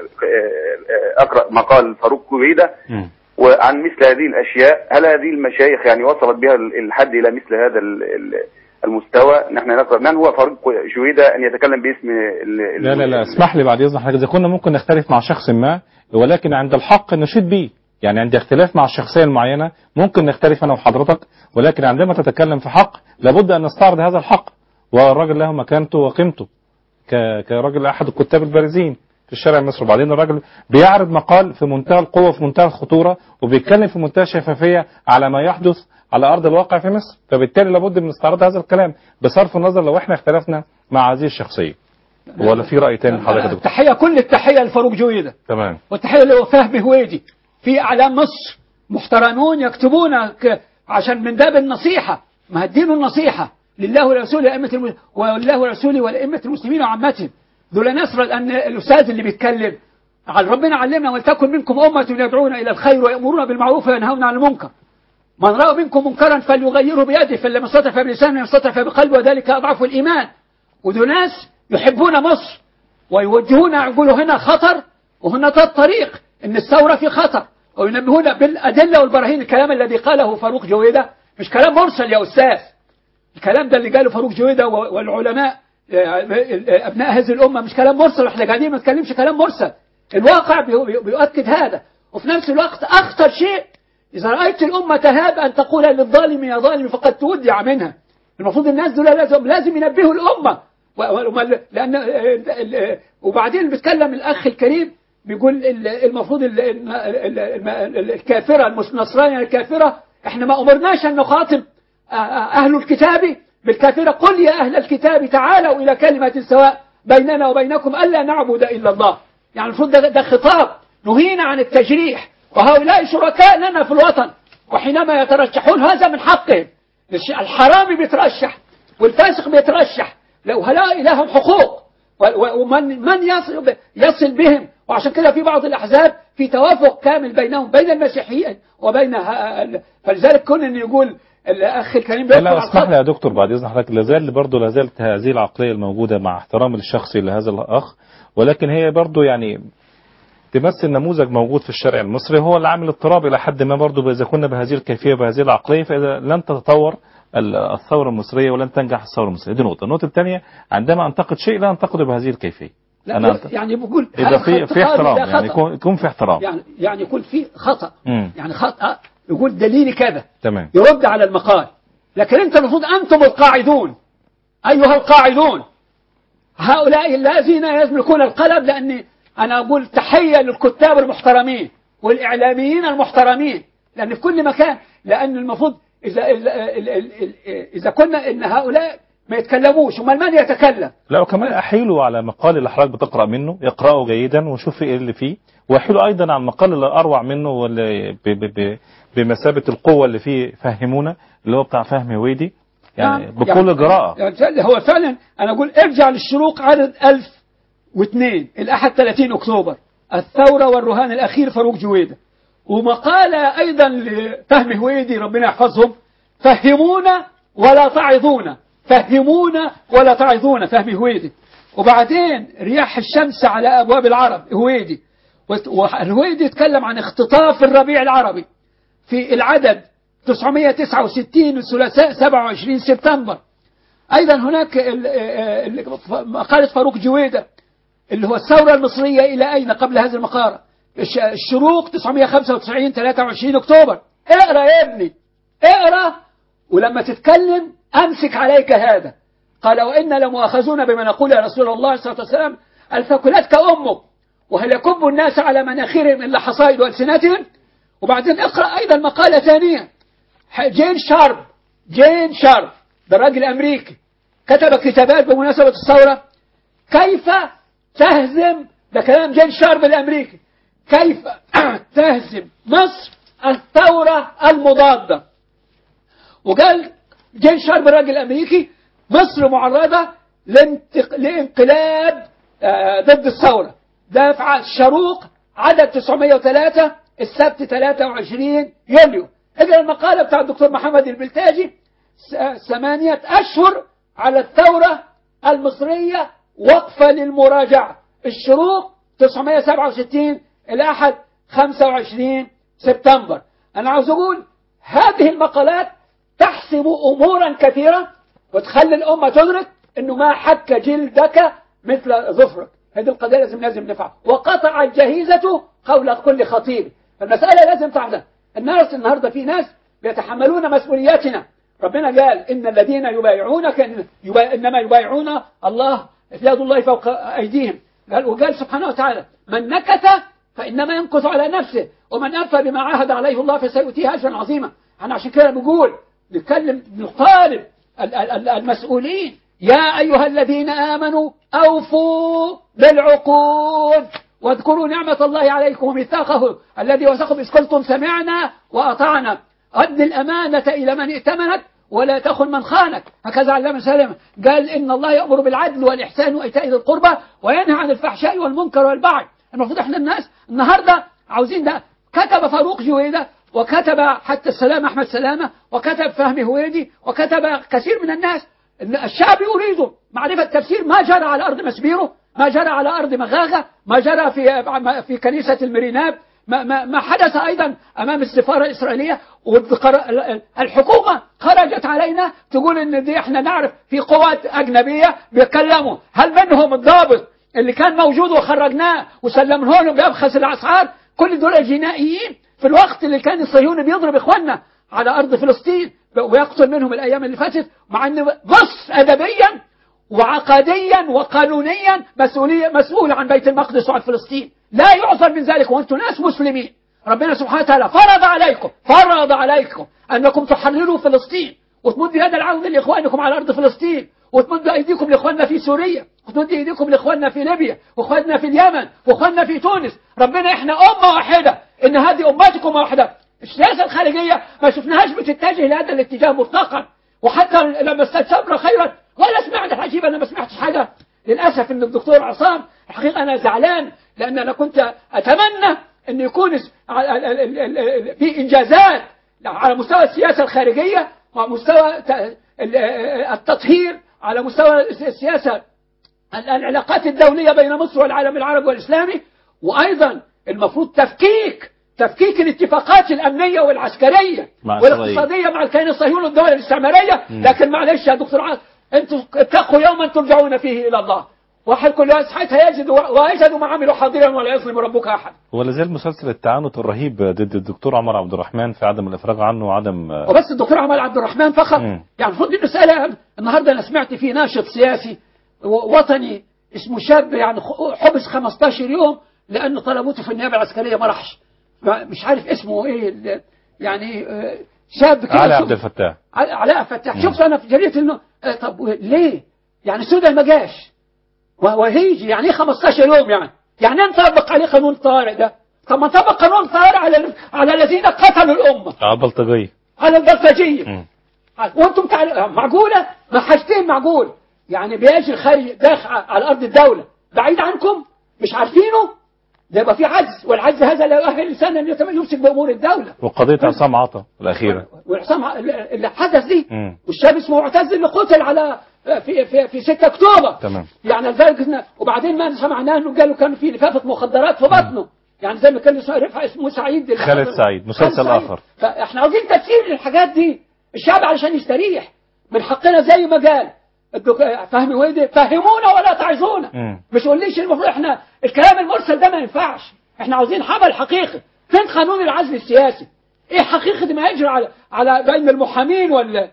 آه، أقرأ مقال فاروق كويدة مم. وعن مثل هذه الأشياء هل هذه المشايخ يعني وصلت بها ال- الحد إلى مثل هذا ال- ال- المستوى نحن نقرأ من هو فاروق جويدة أن يتكلم باسم ال- لا لا لا ال- اسمح لي بعد اذن حضرتك اذا كنا ممكن نختلف مع شخص ما ولكن عند الحق نشيد به يعني عند اختلاف مع الشخصيه المعينه ممكن نختلف انا وحضرتك ولكن عندما تتكلم في حق لابد ان نستعرض هذا الحق والراجل له مكانته وقيمته ك- كراجل احد الكتاب البارزين في الشارع المصري وبعدين الراجل بيعرض مقال في منتهى القوه في منتهى الخطوره وبيتكلم في منتهى الشفافيه على ما يحدث على ارض الواقع في مصر فبالتالي لابد من استعراض هذا الكلام بصرف النظر لو احنا اختلفنا مع هذه الشخصيه ولا في راي تاني لحضرتك يا دكتور التحية كل التحية لفاروق جويدة تمام والتحية لوفاه بهويدي في أعلام مصر محترمون يكتبون ك- عشان من باب النصيحة ما الدين النصيحة لله ورسوله وأئمة الم... والله ورسوله والأئمة المسلمين وعامتهم دول نصر لأن الأستاذ اللي بيتكلم عن ربنا علمنا ولتكن منكم أمة يدعون إلى الخير ويأمرون بالمعروف وينهون عن المنكر من رأى منكم منكرا فليغيره بيده فلم يستطع فبلسانه يستطع فبقلبه وذلك أضعف الإيمان ودول ناس يحبون مصر ويوجهون يقولوا هنا خطر وهنا ده الطريق ان الثورة في خطر وينبهون بالأدلة والبراهين الكلام الذي قاله فاروق جويدة مش كلام مرسل يا أستاذ الكلام ده اللي قاله فاروق جويدة و- والعلماء آه، أبناء هذه الأمة مش كلام مرسل احنا قاعدين ما نتكلمش كلام مرسل الواقع بي- بي- بيؤكد هذا وفي نفس الوقت أخطر شيء إذا رأيت الأمة تهاب أن تقول للظالم يا ظالم فقد تودع منها المفروض الناس دول لازم لازم ينبهوا الأمة و- و- وما- لأن ال- ال- وبعدين بيتكلم الأخ الكريم بيقول ال- المفروض ال- ال- ال- ال- الكافرة المس- النصرانية الكافرة احنا ما أمرناش أن نخاطب أ- أ- أهل الكتاب بالكافرة قل يا أهل الكتاب تعالوا إلى كلمة سواء بيننا وبينكم ألا نعبد إلا الله يعني المفروض ده, ده خطاب نهينا عن التجريح وهؤلاء شركاء لنا في الوطن وحينما يترشحون هذا من حقهم الش- الحرامي بيترشح والفاسق بيترشح لو هؤلاء لهم حقوق و- و- ومن من يصل يصل بهم وعشان كده في بعض الأحزاب في توافق كامل بينهم بين المسيحيين وبين ه- ال- فلذلك كون أن يقول الاخ الكريم لا بيذكر لا عن اسمح خط- لي يا دكتور بعد اذن حضرتك لا زال برضه لا زالت هذه العقليه الموجوده مع احترامي الشخصي لهذا الاخ ولكن هي برضه يعني تمثل نموذج موجود في الشارع المصري هو اللي عامل اضطراب الى حد ما برضه اذا كنا بهذه الكيفيه وبهذه العقليه فاذا لن تتطور ال- الثوره المصريه ولن تنجح الثوره المصريه دي نقطه النقطه الثانيه عندما انتقد شيء لا انتقده بهذه الكيفيه لا أنا يعني بقول يبقى في هذا في احترام ده يعني خطأ. يكون يكون في احترام يعني يعني يكون في خطأ مم. يعني خطأ يقول دليلي كذا تمام يرد على المقال لكن انت المفروض انتم القاعدون ايها القاعدون هؤلاء الذين يملكون القلم لاني انا اقول تحيه للكتاب المحترمين والاعلاميين المحترمين لان في كل مكان لان المفروض اذا اذا, إذا كنا ان هؤلاء ما يتكلموش امال من يتكلم لا وكمان احيله على مقال اللي حضرتك بتقرا منه يقراه جيدا وشوف ايه اللي فيه واحيله ايضا على المقال اللي اروع منه واللي ب ب ب بمثابه القوه اللي فيه فهمونا اللي هو بتاع فهم هويدي يعني نعم. بكل جراءه يعني هو فعلا انا اقول ارجع للشروق عدد 1002 الاحد 30 اكتوبر الثوره والرهان الاخير فاروق جويده ومقالة ايضا لفهم هويدي ربنا يحفظهم فهمونا ولا تعظونا فهمونا ولا تعظونا فهم هويدي وبعدين رياح الشمس على ابواب العرب هويدي وهويدي يتكلم عن اختطاف الربيع العربي في العدد 969 الثلاثاء 27 سبتمبر أيضا هناك ال- ال- مقالة فاروق جويدة اللي هو الثورة المصرية إلى أين قبل هذه المقالة الش- الشروق 995 23 أكتوبر اقرأ يا ابني اقرأ ولما تتكلم أمسك عليك هذا قال وإن لمؤاخذون بما نقول يا رسول الله صلى الله عليه وسلم الفكلات كأمك وهل يكب الناس على مناخرهم إلا حصائد ألسنتهم وبعدين اقرأ أيضا مقالة ثانية جين شارب جين شارب ده راجل أمريكي كتب كتابات بمناسبة الثورة كيف تهزم ده كلام جين شارب الأمريكي كيف تهزم مصر الثورة المضادة وقال جين شارب الراجل الأمريكي مصر معرضة لانتق... لانقلاب آه، ضد الثورة ده في ع- الشروق عدد 903 السبت 23 يوليو اجل المقالة بتاع الدكتور محمد البلتاجي س- ثمانية أشهر على الثورة المصرية وقفة للمراجعة الشروق 967 الأحد 25 سبتمبر أنا عاوز أقول هذه المقالات تحسم أمورا كثيرة وتخلي الأمة تدرك أنه ما حك جلدك مثل ظفرك هذه القضية لازم لازم نفعل وقطع الجهيزة قول كل خطيب فالمسألة لازم تعلم الناس النهاردة في ناس بيتحملون مسؤولياتنا ربنا قال إن الذين يبايعونك يبا... إنما يبايعون الله يد الله فوق أيديهم قال وقال سبحانه وتعالى من نكث فإنما ينكث على نفسه ومن أفى بما عاهد عليه الله فسيؤتيه أجرا عظيما أنا عشان كده بقول نتكلم نطالب ال- ال- ال- المسؤولين يا أيها الذين آمنوا أوفوا بالعقود واذكروا نعمة الله عليكم وميثاقه الذي وثقكم إذ قلتم سمعنا وأطعنا أد الأمانة إلى من ائتمنك ولا تخن من خانك هكذا علم سلم قال إن الله يأمر بالعدل والإحسان وإيتاء ذي القربى وينهى عن الفحشاء والمنكر والبغي المفروض احنا الناس النهاردة عاوزين ده كتب فاروق جويدة وكتب حتى السلام أحمد سلامة وكتب فهمي هويدي وكتب كثير من الناس إن الشعب يريد معرفة تفسير ما جرى على أرض مسبيرو ما جرى على أرض مغاغة ما جرى في في كنيسة المريناب ما, ما, ما حدث أيضا أمام السفارة الإسرائيلية والقر- الحكومة خرجت علينا تقول إن دي إحنا نعرف في قوات أجنبية بيتكلموا هل منهم الضابط اللي كان موجود وخرجناه وسلمناه لهم بأبخس الأسعار كل دول جنائيين في الوقت اللي كان الصهيوني بيضرب إخواننا على أرض فلسطين ويقتل منهم الأيام اللي فاتت مع أن مصر أدبيا وعقديا وقانونيا مسؤولية مسؤول عن بيت المقدس وعن فلسطين لا يعذر من ذلك وأنتم ناس مسلمين ربنا سبحانه وتعالى فرض عليكم فرض عليكم أنكم تحرروا فلسطين وتمدوا يد العون لإخوانكم على أرض فلسطين وتمدوا أيديكم لإخواننا في سوريا وتمدوا أيديكم لإخواننا في ليبيا وإخواننا في اليمن وإخواننا في تونس ربنا إحنا أمة واحدة إن هذه أمتكم واحدة السياسة الخارجية ما شفناهاش بتتجه لهذا الاتجاه مطلقا وحتى لما استشرنا خيرا ولا سمعت العجيب أنا ما سمعتش حاجة للأسف إن الدكتور عصام الحقيقة أنا زعلان لأن أنا كنت أتمنى أن يكون س- ال- ال- ال- ال- في إنجازات على مستوى السياسة الخارجية ومستوى ت- ال- التطهير على مستوى السياسة ال- العلاقات الدولية بين مصر والعالم العربي والإسلامي وأيضا المفروض تفكيك تفكيك الاتفاقات الأمنية والعسكرية مع والاقتصادية مع الكيان الصهيوني والدول الاستعمارية لكن معلش يا دكتور عاطف انتوا اتقوا يوما ترجعون فيه إلى الله واحد كل يوم ساعتها يجد ويجد ما عملوا حاضرا ولا يظلم ربك أحد ولا زال مسلسل التعنت الرهيب ضد الدكتور عمر عبد الرحمن في عدم الافراج عنه وعدم وبس الدكتور عمال عبد الرحمن فقط مم. يعني المفروض دي مسألة النهارده أنا سمعت في ناشط سياسي و- وطني اسمه شاب يعني خ- حبس 15 يوم لأنه طلبته في النيابة العسكرية ما راحش ما- مش عارف اسمه إيه ال- يعني آه، شاب كده علي شوف- عبد الفتاح عل- علاء فتاح شفت أنا في جريدة إنه آه، طب و- ليه؟ يعني السودان ما جاش و- وهيجي يعني ايه 15 يوم يعني؟ يعني إيه نطبق عليه قانون طارئ ده؟ طب ما نطبق قانون طارئ على ال- على الذين قتلوا الأمة على بلطجية على البلطجية مم. وانتم تعال... معقولة ما حاجتين معقول يعني بيجي خارج داخل على أرض الدولة بعيد عنكم مش عارفينه ده يبقى في عجز والعجز هذا لا يؤهل الإنسان أن يتم- يمسك بأمور الدولة وقضية عصام عطا الأخيرة والعصام ع- اللي حدث دي مم. والشاب اسمه معتز اللي قتل على في في في 6 اكتوبر تمام. يعني لذلك إن- وبعدين ما سمعناه انه قالوا كان في لفافه مخدرات في بطنه يعني زي ما كان اسمه رفع اسمه سعيد اللي خالد حضر- سعيد، مسلسل خالد سعيد. آخر. فاحنا عاوزين تفسير للحاجات دي الشعب علشان يستريح من حقنا زي ما قال الدك- فهمي ويدي فهمونا ولا تعظونا مم. مش قوليش المفروض احنا الكلام المرسل ده ما ينفعش احنا عاوزين حمل حقيقي فين قانون العزل السياسي ايه حقيقة ما يجري على على بين المحامين وال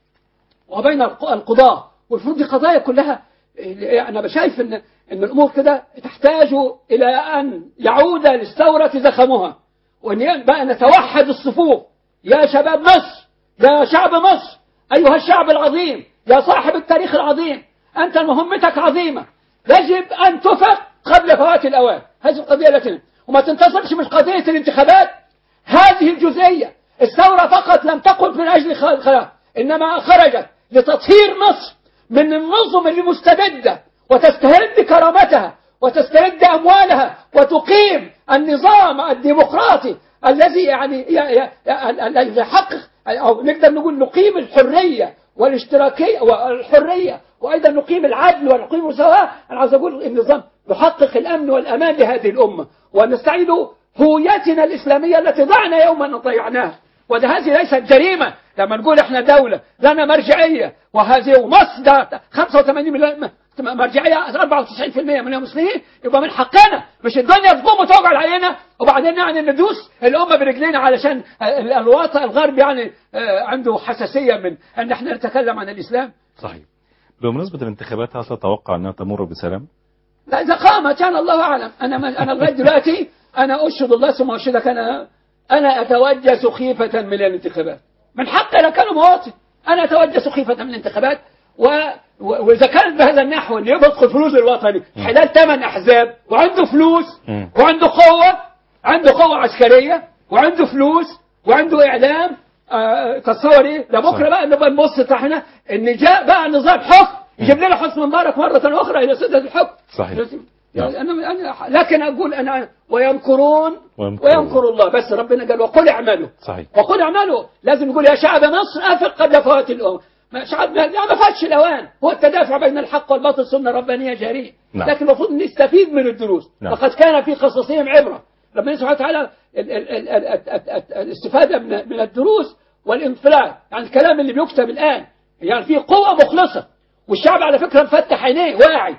وبين الق- القضاة والمفروض دي قضايا كلها إيه، انا شايف ان ان الامور كده تحتاج الى ان يعود للثورة زخمها وان بقى نتوحد الصفوف يا شباب مصر يا شعب مصر ايها الشعب العظيم يا صاحب التاريخ العظيم انت مهمتك عظيمة يجب ان تفق قبل فوات الاوان هذه القضية التي وما تنتصرش مش قضية الانتخابات هذه الجزئية الثورة فقط لم تقل من أجل خ- خ- إنما خرجت لتطهير مصر من النظم المستبدة وتسترد كرامتها وتسترد أموالها وتقيم النظام الديمقراطي الذي يعني ي- ي- ي- الذي يحقق أو نقدر نقول نقيم الحرية والاشتراكية والحرية وأيضا نقيم العدل ونقيم المساواة أنا عاوز أقول النظام يحقق الأمن والأمان لهذه الأمة ونستعيد هويتنا الإسلامية التي ضعنا يوما ضيعناها وده هذه ليست جريمة لما نقول احنا دولة لنا مرجعية وهذه ومصر ده 85 مليون مرجعية 94% من المسلمين يبقى من حقنا مش الدنيا تقوم وتقعد علينا وبعدين يعني ندوس الأمة برجلينا علشان ال- الوطن الغرب يعني آه، عنده حساسية من أن احنا نتكلم عن الإسلام صحيح بمناسبة الانتخابات هل تتوقع أنها تمر بسلام؟ لا إذا قامت كان الله أعلم أنا ما أنا لغاية دلوقتي أنا أشهد الله ثم أشهدك أنا أنا أتوجس خيفة من الانتخابات من حقي أنا كان مواطن أنا أتوجس خيفة من الانتخابات و... و... وإذا كانت بهذا النحو أن يدخل فلوس الوطني خلال ثمان أحزاب وعنده فلوس مم. وعنده قوة عنده قوة عسكرية وعنده فلوس وعنده إعلام آه تصور إيه ده بكرة بقى نبقى نبص هنا إن جاء بقى نظام حكم يجيب لنا حسن مبارك مرة أخرى إلى سدة الحكم صحيح. يعني أنا أنا لكن أقول أنا ويمكرون ويمكرون. ويمكر الله بس ربنا قال وقل اعملوا صحيح وقل اعملوا لازم نقول يا شعب مصر أفق قبل فوات الأمم ما شعب لا ما فاتش الأوان هو التدافع بين الحق والباطل سنة ربانية جارية نعم. لكن المفروض نستفيد من الدروس نعم. فقد كان في قصصهم عبرة ربنا سبحانه وتعالى ال- ال- ال- ال- ال- ال- ال- الاستفادة من من الدروس والانفلات يعني الكلام اللي بيكتب الآن يعني في قوة مخلصة والشعب على فكرة مفتح عينيه واعي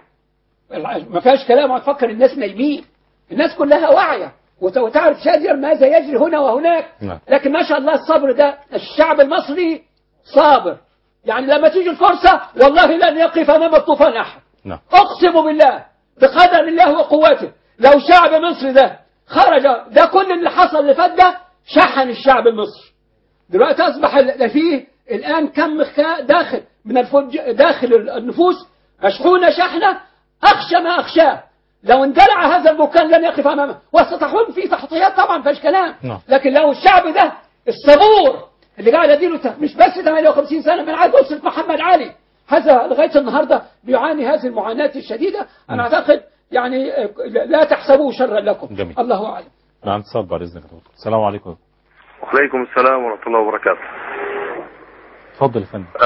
ما فيهاش كلام هتفكر الناس نايمين الناس كلها واعية وت- وتعرف شادر ماذا يجري هنا وهناك نعم. لكن ما شاء الله الصبر ده الشعب المصري صابر يعني لما تيجي الفرصة والله لن يقف أمام الطوفان أحد نعم أقسم بالله بقدر الله وقوته لو شعب مصر ده خرج ده كل اللي حصل اللي فات ده شحن الشعب المصري دلوقتي أصبح ال- فيه الآن كم خا- داخل من الفج داخل النفوس مشحونة شحنة أخشى ما أخشاه لو اندلع هذا البركان لن يقف أمامه وستحول فيه تحطيات طبعا فيش كلام نعم. لكن لو الشعب ده الصبور اللي قاعد يديله ت- مش بس 58 سنة من عهد أسرة محمد علي هذا لغاية النهاردة بيعاني هذه المعاناة الشديدة أنا أعتقد يعني آه، لا تحسبوه شرا لكم جميل. الله أعلم نعم اتصال بعد إذنك يا دكتور. السلام عليكم وعليكم السلام ورحمة الله وبركاته اتفضل يا فندم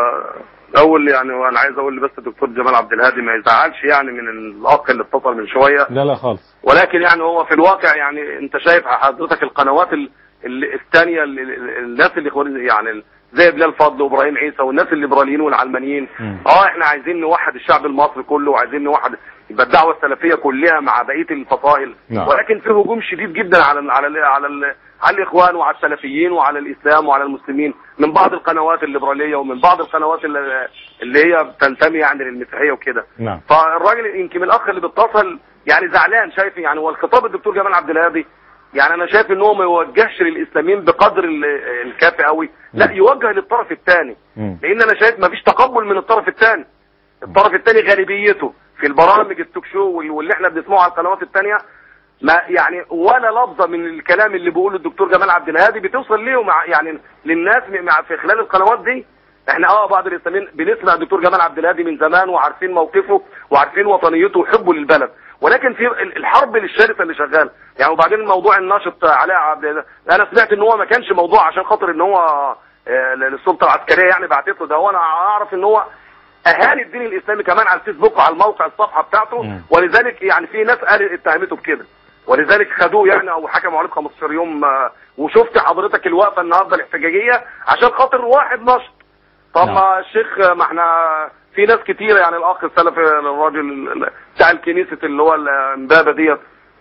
آه، اول يعني وانا عايز اقول بس الدكتور جمال عبد الهادي ما يزعلش يعني من الاخ اللي اتصل من شويه لا لا خالص ولكن يعني هو في الواقع يعني انت شايف حضرتك القنوات ال- ال- الثانيه ال- ال- الناس اللي إخوان- يعني زي بلال فضل وابراهيم عيسى والناس الليبراليين والعلمانيين مم. اه احنا عايزين نوحد الشعب المصري كله وعايزين نوحد يبقى الدعوه السلفيه كلها مع بقيه الفصائل نعم. ولكن في هجوم شديد جدا على ال على ال على ال على الاخوان وعلى السلفيين وعلى الاسلام وعلى المسلمين من بعض القنوات الليبراليه ومن بعض القنوات اللي, اللي هي بتنتمي يعني للمسيحيه وكده نعم فالراجل يمكن الاخ اللي بيتصل يعني زعلان شايف يعني هو الخطاب الدكتور جمال عبد الهادي يعني انا شايف ان هو ما يوجهش للاسلاميين بقدر ال- الكافي قوي لا مم. يوجه للطرف الثاني مم. لان انا شايف ما فيش تقبل من الطرف الثاني الطرف الثاني غالبيته في البرامج التوك شو وال- واللي احنا بنسمعه على القنوات الثانيه ما يعني ولا لفظه من الكلام اللي بيقوله الدكتور جمال عبد الهادي بتوصل ليه مع يعني للناس مع في خلال القنوات دي احنا اه بعض الاسلاميين بنسمع الدكتور جمال عبد الهادي من زمان وعارفين موقفه وعارفين وطنيته وحبه للبلد ولكن في ال- الحرب الشرسه اللي شغال يعني وبعدين موضوع الناشط علاء عبد انا سمعت ان هو ما كانش موضوع عشان خاطر ان هو آه، للسلطه العسكريه يعني بعتت له ده وانا اعرف ان هو اهاني الدين الاسلامي كمان على الفيسبوك وعلى الموقع الصفحه بتاعته مم. ولذلك يعني في ناس قالت اتهمته بكده ولذلك خدوه يعني او حكموا عليه ب 15 يوم آه، وشفت حضرتك الوقفه النهارده الاحتجاجيه عشان خاطر واحد نشط طب نعم. ما الشيخ آه، ما احنا في ناس كتيره يعني الاخ السلفي الراجل ال- بتاع الكنيسه اللي هو الامبابه ديت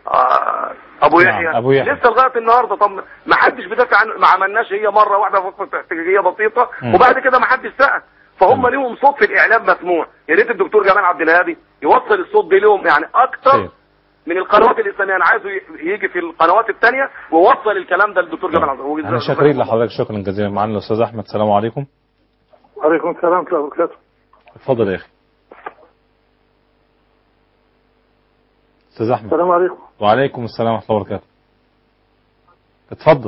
آه، ابو نعم، يحيى أبو يحيى. لسه لغايه النهارده طب ما حدش بيدافع عن ما عملناش هي مره واحده وقفه احتجاجيه بسيطه مم. وبعد كده ما حدش سال فهم مم. ليهم صوت في الاعلام مسموع يا ريت الدكتور جمال عبد الهادي يوصل الصوت ده لهم يعني اكتر خير. من القنوات الاسلاميه انا عايزه ي- يجي في القنوات الثانيه ويوصل الكلام ده للدكتور جمال عبد الهادي احنا شاكرين لحضرتك شكرا جزيلا معنا الاستاذ احمد السلام عليكم وعليكم السلام ورحمة الله وبركاته اتفضل يا اخي استاذ احمد السلام عليكم وعليكم السلام ورحمه الله وبركاته اتفضل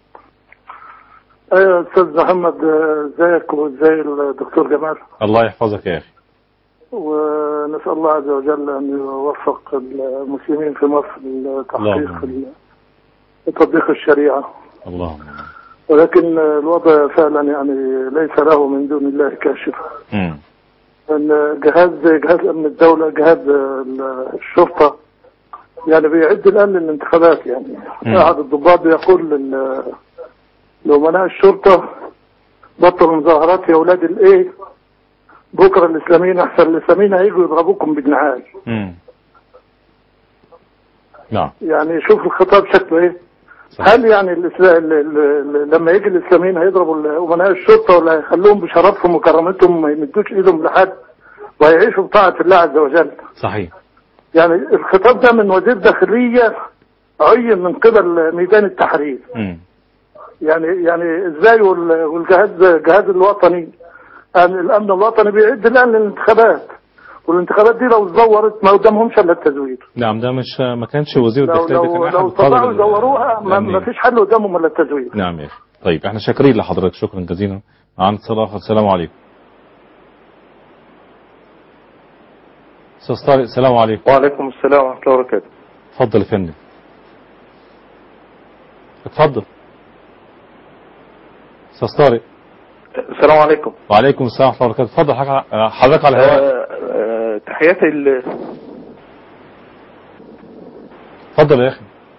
ايوه استاذ محمد آه، ازيك وازاي الدكتور جمال الله يحفظك يا اخي ونسال الله عز وجل ان يوفق المسلمين في مصر لتحقيق اللهم. ال- تطبيق الشريعه اللهم ولكن الوضع فعلا يعني ليس له من دون الله كاشف امم ان جهاز جهاز امن الدوله جهاز ال- الشرطه يعني بيعد الان للانتخابات يعني مم. احد الضباط بيقول لل- لامناء الشرطه بطلوا مظاهرات يا اولاد الايه بكره الاسلاميين احسن الاسلاميين هيجوا يضربوكم بالنعال امم نعم يعني شوف الخطاب شكله ايه صح. هل يعني الإسلام لما يجي الاسلاميين هيضربوا ال- امناء الشرطه ولا هيخلوهم بشرفهم وكرامتهم ما يمدوش ايدهم لحد ويعيشوا بطاعه الله عز وجل صحيح يعني الخطاب ده من وزير داخلية عين من قبل ميدان التحرير امم يعني يعني ازاي وال- والجهاز الجهاز الوطني يعني الامن الوطني بيعد الان للانتخابات والانتخابات دي لو اتزورت ما قدامهمش الا التزوير نعم ده مش ما كانش وزير لو الداخليه ده كان لو احد لو القادة استطاعوا ال- يزوروها ما, الأمنية. ما فيش حل قدامهم الا التزوير نعم يا اخي طيب احنا شاكرين لحضرتك شكرا جزيلا عن صلاح السلام عليكم استاذ طارق السلام عليكم وعليكم السلام ورحمة الله وبركاته اتفضل يا فندم اتفضل استاذ طارق السلام عليكم وعليكم السلام ورحمه الله وبركاته اتفضل حضرتك حضرتك على الهواء آه، آه، تحياتي ل- اتفضل يا اخي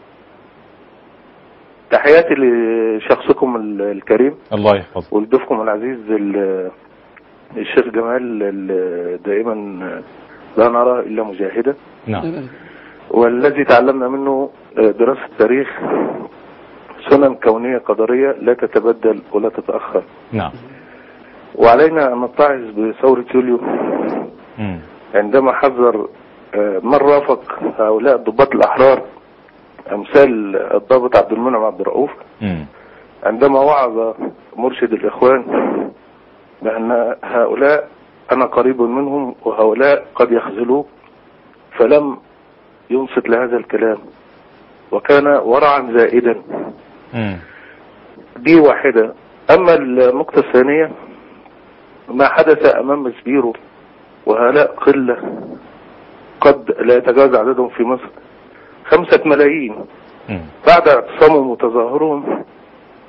تحياتي لشخصكم ال- الكريم الله يحفظك ولضيفكم العزيز ال- الشيخ جمال ال- دائما لا نرى إلا مجاهدا نعم والذي تعلمنا منه آه، دراسة تاريخ سنن كونية قدرية لا تتبدل ولا تتأخر نعم وعلينا أن نتعظ بثورة يوليو مم. عندما حذر آه، من رافق هؤلاء الضباط الأحرار أمثال الضابط عبد المنعم عبد الرؤوف مم. عندما وعظ مرشد الإخوان بأن هؤلاء أنا قريب منهم وهؤلاء قد يخذلوك فلم ينصت لهذا الكلام وكان ورعا زائدا مم. دي واحدة أما النقطة الثانية ما حدث أمام مسبيرو وهؤلاء قلة قد لا يتجاوز عددهم في مصر خمسة ملايين مم. بعد اعتصامهم وتظاهرهم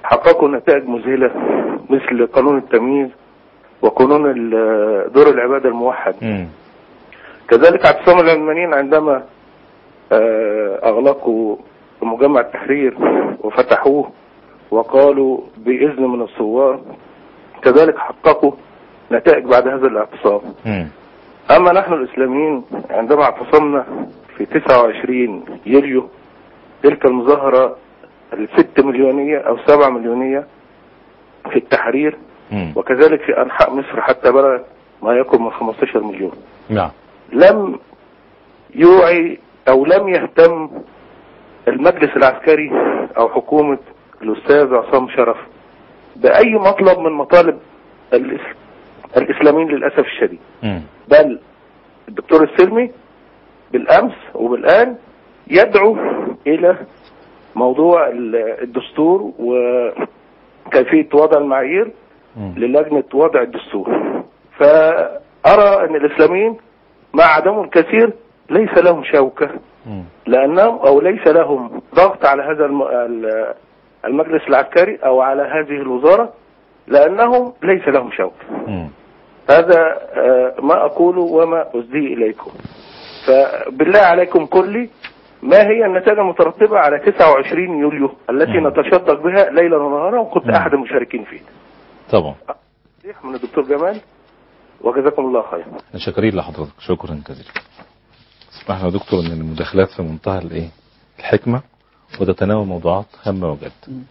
حققوا نتائج مذهلة مثل قانون التمييز وقانون ال- دور العبادة الموحد مم. كذلك اعتصام العلمانيين عندما آه، أغلقوا مجمع التحرير وفتحوه وقالوا بإذن من الثوار كذلك حققوا نتائج بعد هذا الاعتصام مم. أما نحن الإسلاميين عندما اعتصمنا في 29 يوليو تلك المظاهرة الست مليونية أو سبع مليونية في التحرير مم. وكذلك في أنحاء مصر حتى بلغ ما يقرب من 15 مليون نعم لم يوعي أو لم يهتم المجلس العسكري أو حكومة الأستاذ عصام شرف بأي مطلب من مطالب الإس- الإسلاميين للأسف الشديد مم. بل الدكتور السلمي بالأمس وبالآن يدعو إلى موضوع ال- الدستور وكيفية وضع المعايير مم. للجنة وضع الدستور فأرى أن الإسلاميين مع عدمهم الكثير ليس لهم شوكة مم. لأنهم أو ليس لهم ضغط على هذا الم- ال- المجلس العسكري أو على هذه الوزارة لأنهم ليس لهم شوكة مم. هذا آه، ما أقوله وما أسديه إليكم فبالله عليكم كلي ما هي النتائج المترتبة على 29 يوليو التي مم. نتشدق بها ليلا ونهارا وكنت مم. أحد المشاركين فيه طبعا نصيحة من الدكتور جمال وجزاكم الله خيرا احنا شاكرين لحضرتك شكرا جزيلا اسمح لنا يا دكتور ان المداخلات في منتهى الايه الحكمه وتتناول موضوعات هامه وجد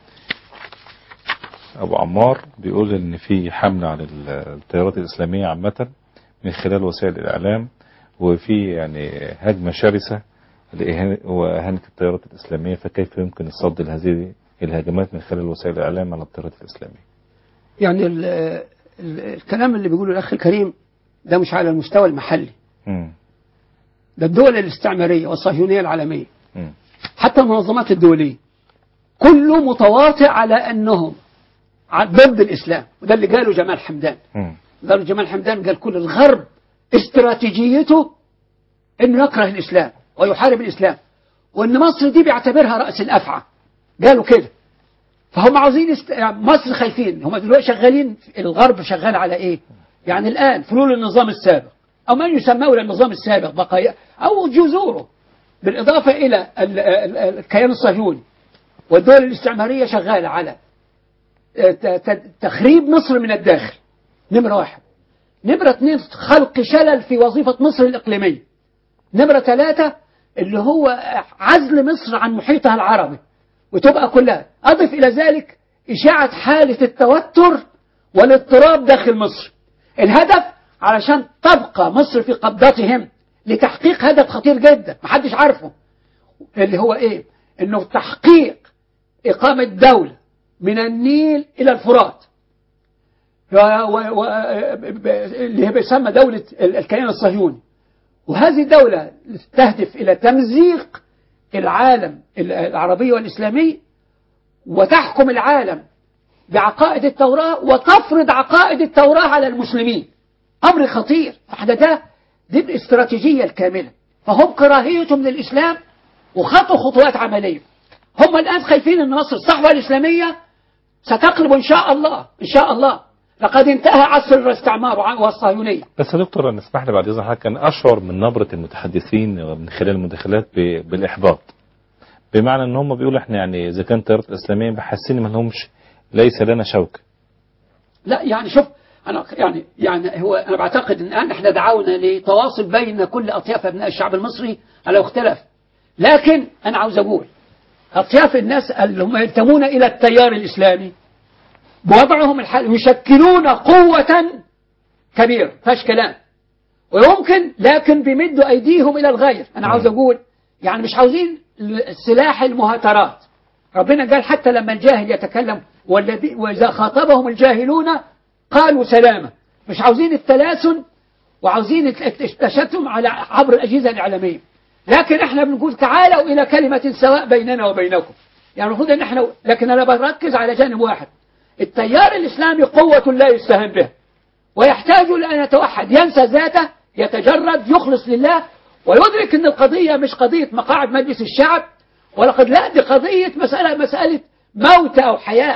ابو عمار بيقول ان في حمله على ال- التيارات الاسلاميه عامه من خلال وسائل الاعلام وفي يعني هجمه شرسه لإهانة- واهانه التيارات الاسلاميه فكيف يمكن الصد لهذه الهجمات من خلال وسائل الاعلام على التيارات الاسلاميه يعني ال ال الكلام اللي بيقوله الأخ الكريم ده مش على المستوى المحلي مم. ده الدول الاستعمارية والصهيونية العالمية مم. حتى المنظمات الدولية كله متواطئ على أنهم ع- ضد الإسلام وده اللي قاله جمال حمدان مم. قال جمال حمدان قال كل الغرب استراتيجيته انه يكره الاسلام ويحارب الاسلام وان مصر دي بيعتبرها راس الافعى قالوا كده فهم عاوزين است... يعني مصر خايفين هم دلوقتي شغالين الغرب شغال على ايه يعني الان فلول النظام السابق او ما يسمونه النظام السابق بقايا او جذوره بالاضافه الى ال- ال- ال- الكيان الصهيوني والدول الاستعماريه شغاله على ت- ت- تخريب مصر من الداخل نمره واحد نمرة اثنين خلق شلل في وظيفة مصر الإقليمية نمرة ثلاثة اللي هو عزل مصر عن محيطها العربي وتبقى كلها أضف إلى ذلك إشاعة حالة التوتر والاضطراب داخل مصر الهدف علشان تبقى مصر في قبضتهم لتحقيق هدف خطير جدا محدش عارفه اللي هو ايه انه تحقيق اقامة دولة من النيل الى الفرات و... و... و... اللي هي بيسمى دولة الكيان الصهيوني وهذه الدولة تهدف إلى تمزيق العالم العربي والإسلامي وتحكم العالم بعقائد التوراة وتفرض عقائد التوراة على المسلمين أمر خطير فاحنا ده دي الاستراتيجية الكاملة فهم كراهيتهم للإسلام وخطوا خطوات عملية هم الآن خايفين أن مصر الصحوة الإسلامية ستقلب إن شاء الله إن شاء الله لقد انتهى عصر الاستعمار والصهيونية بس يا دكتور انا اسمح لي بعد اذن حضرتك كان اشعر من نبره المتحدثين من خلال المداخلات ب- بالاحباط بمعنى ان هم بيقولوا احنا يعني اذا كان التيارات الاسلاميه بحاسين ما لهمش ليس لنا شوكه لا يعني شوف أنا يعني يعني هو أنا بعتقد إن الآن إحنا دعونا لتواصل بين كل أطياف أبناء الشعب المصري على اختلاف لكن أنا عاوز أقول أطياف الناس اللي هم ينتمون إلى التيار الإسلامي بوضعهم الحالي يشكلون قوة كبيرة فاش كلام ويمكن لكن بيمدوا أيديهم إلى الغير أنا عاوز أقول يعني مش عاوزين سلاح المهاترات ربنا قال حتى لما الجاهل يتكلم والذي وإذا خاطبهم الجاهلون قالوا سلاما مش عاوزين التلاسن وعاوزين التشتم على عبر الأجهزة الإعلامية لكن احنا بنقول تعالوا إلى كلمة سواء بيننا وبينكم يعني المفروض ان احنا لكن انا بركز على جانب واحد التيار الإسلامي قوة لا يستهان بها ويحتاج لأن يتوحد ينسى ذاته يتجرد يخلص لله ويدرك أن القضية مش قضية مقاعد مجلس الشعب ولقد لا دي قضية مسألة مسألة موت أو حياة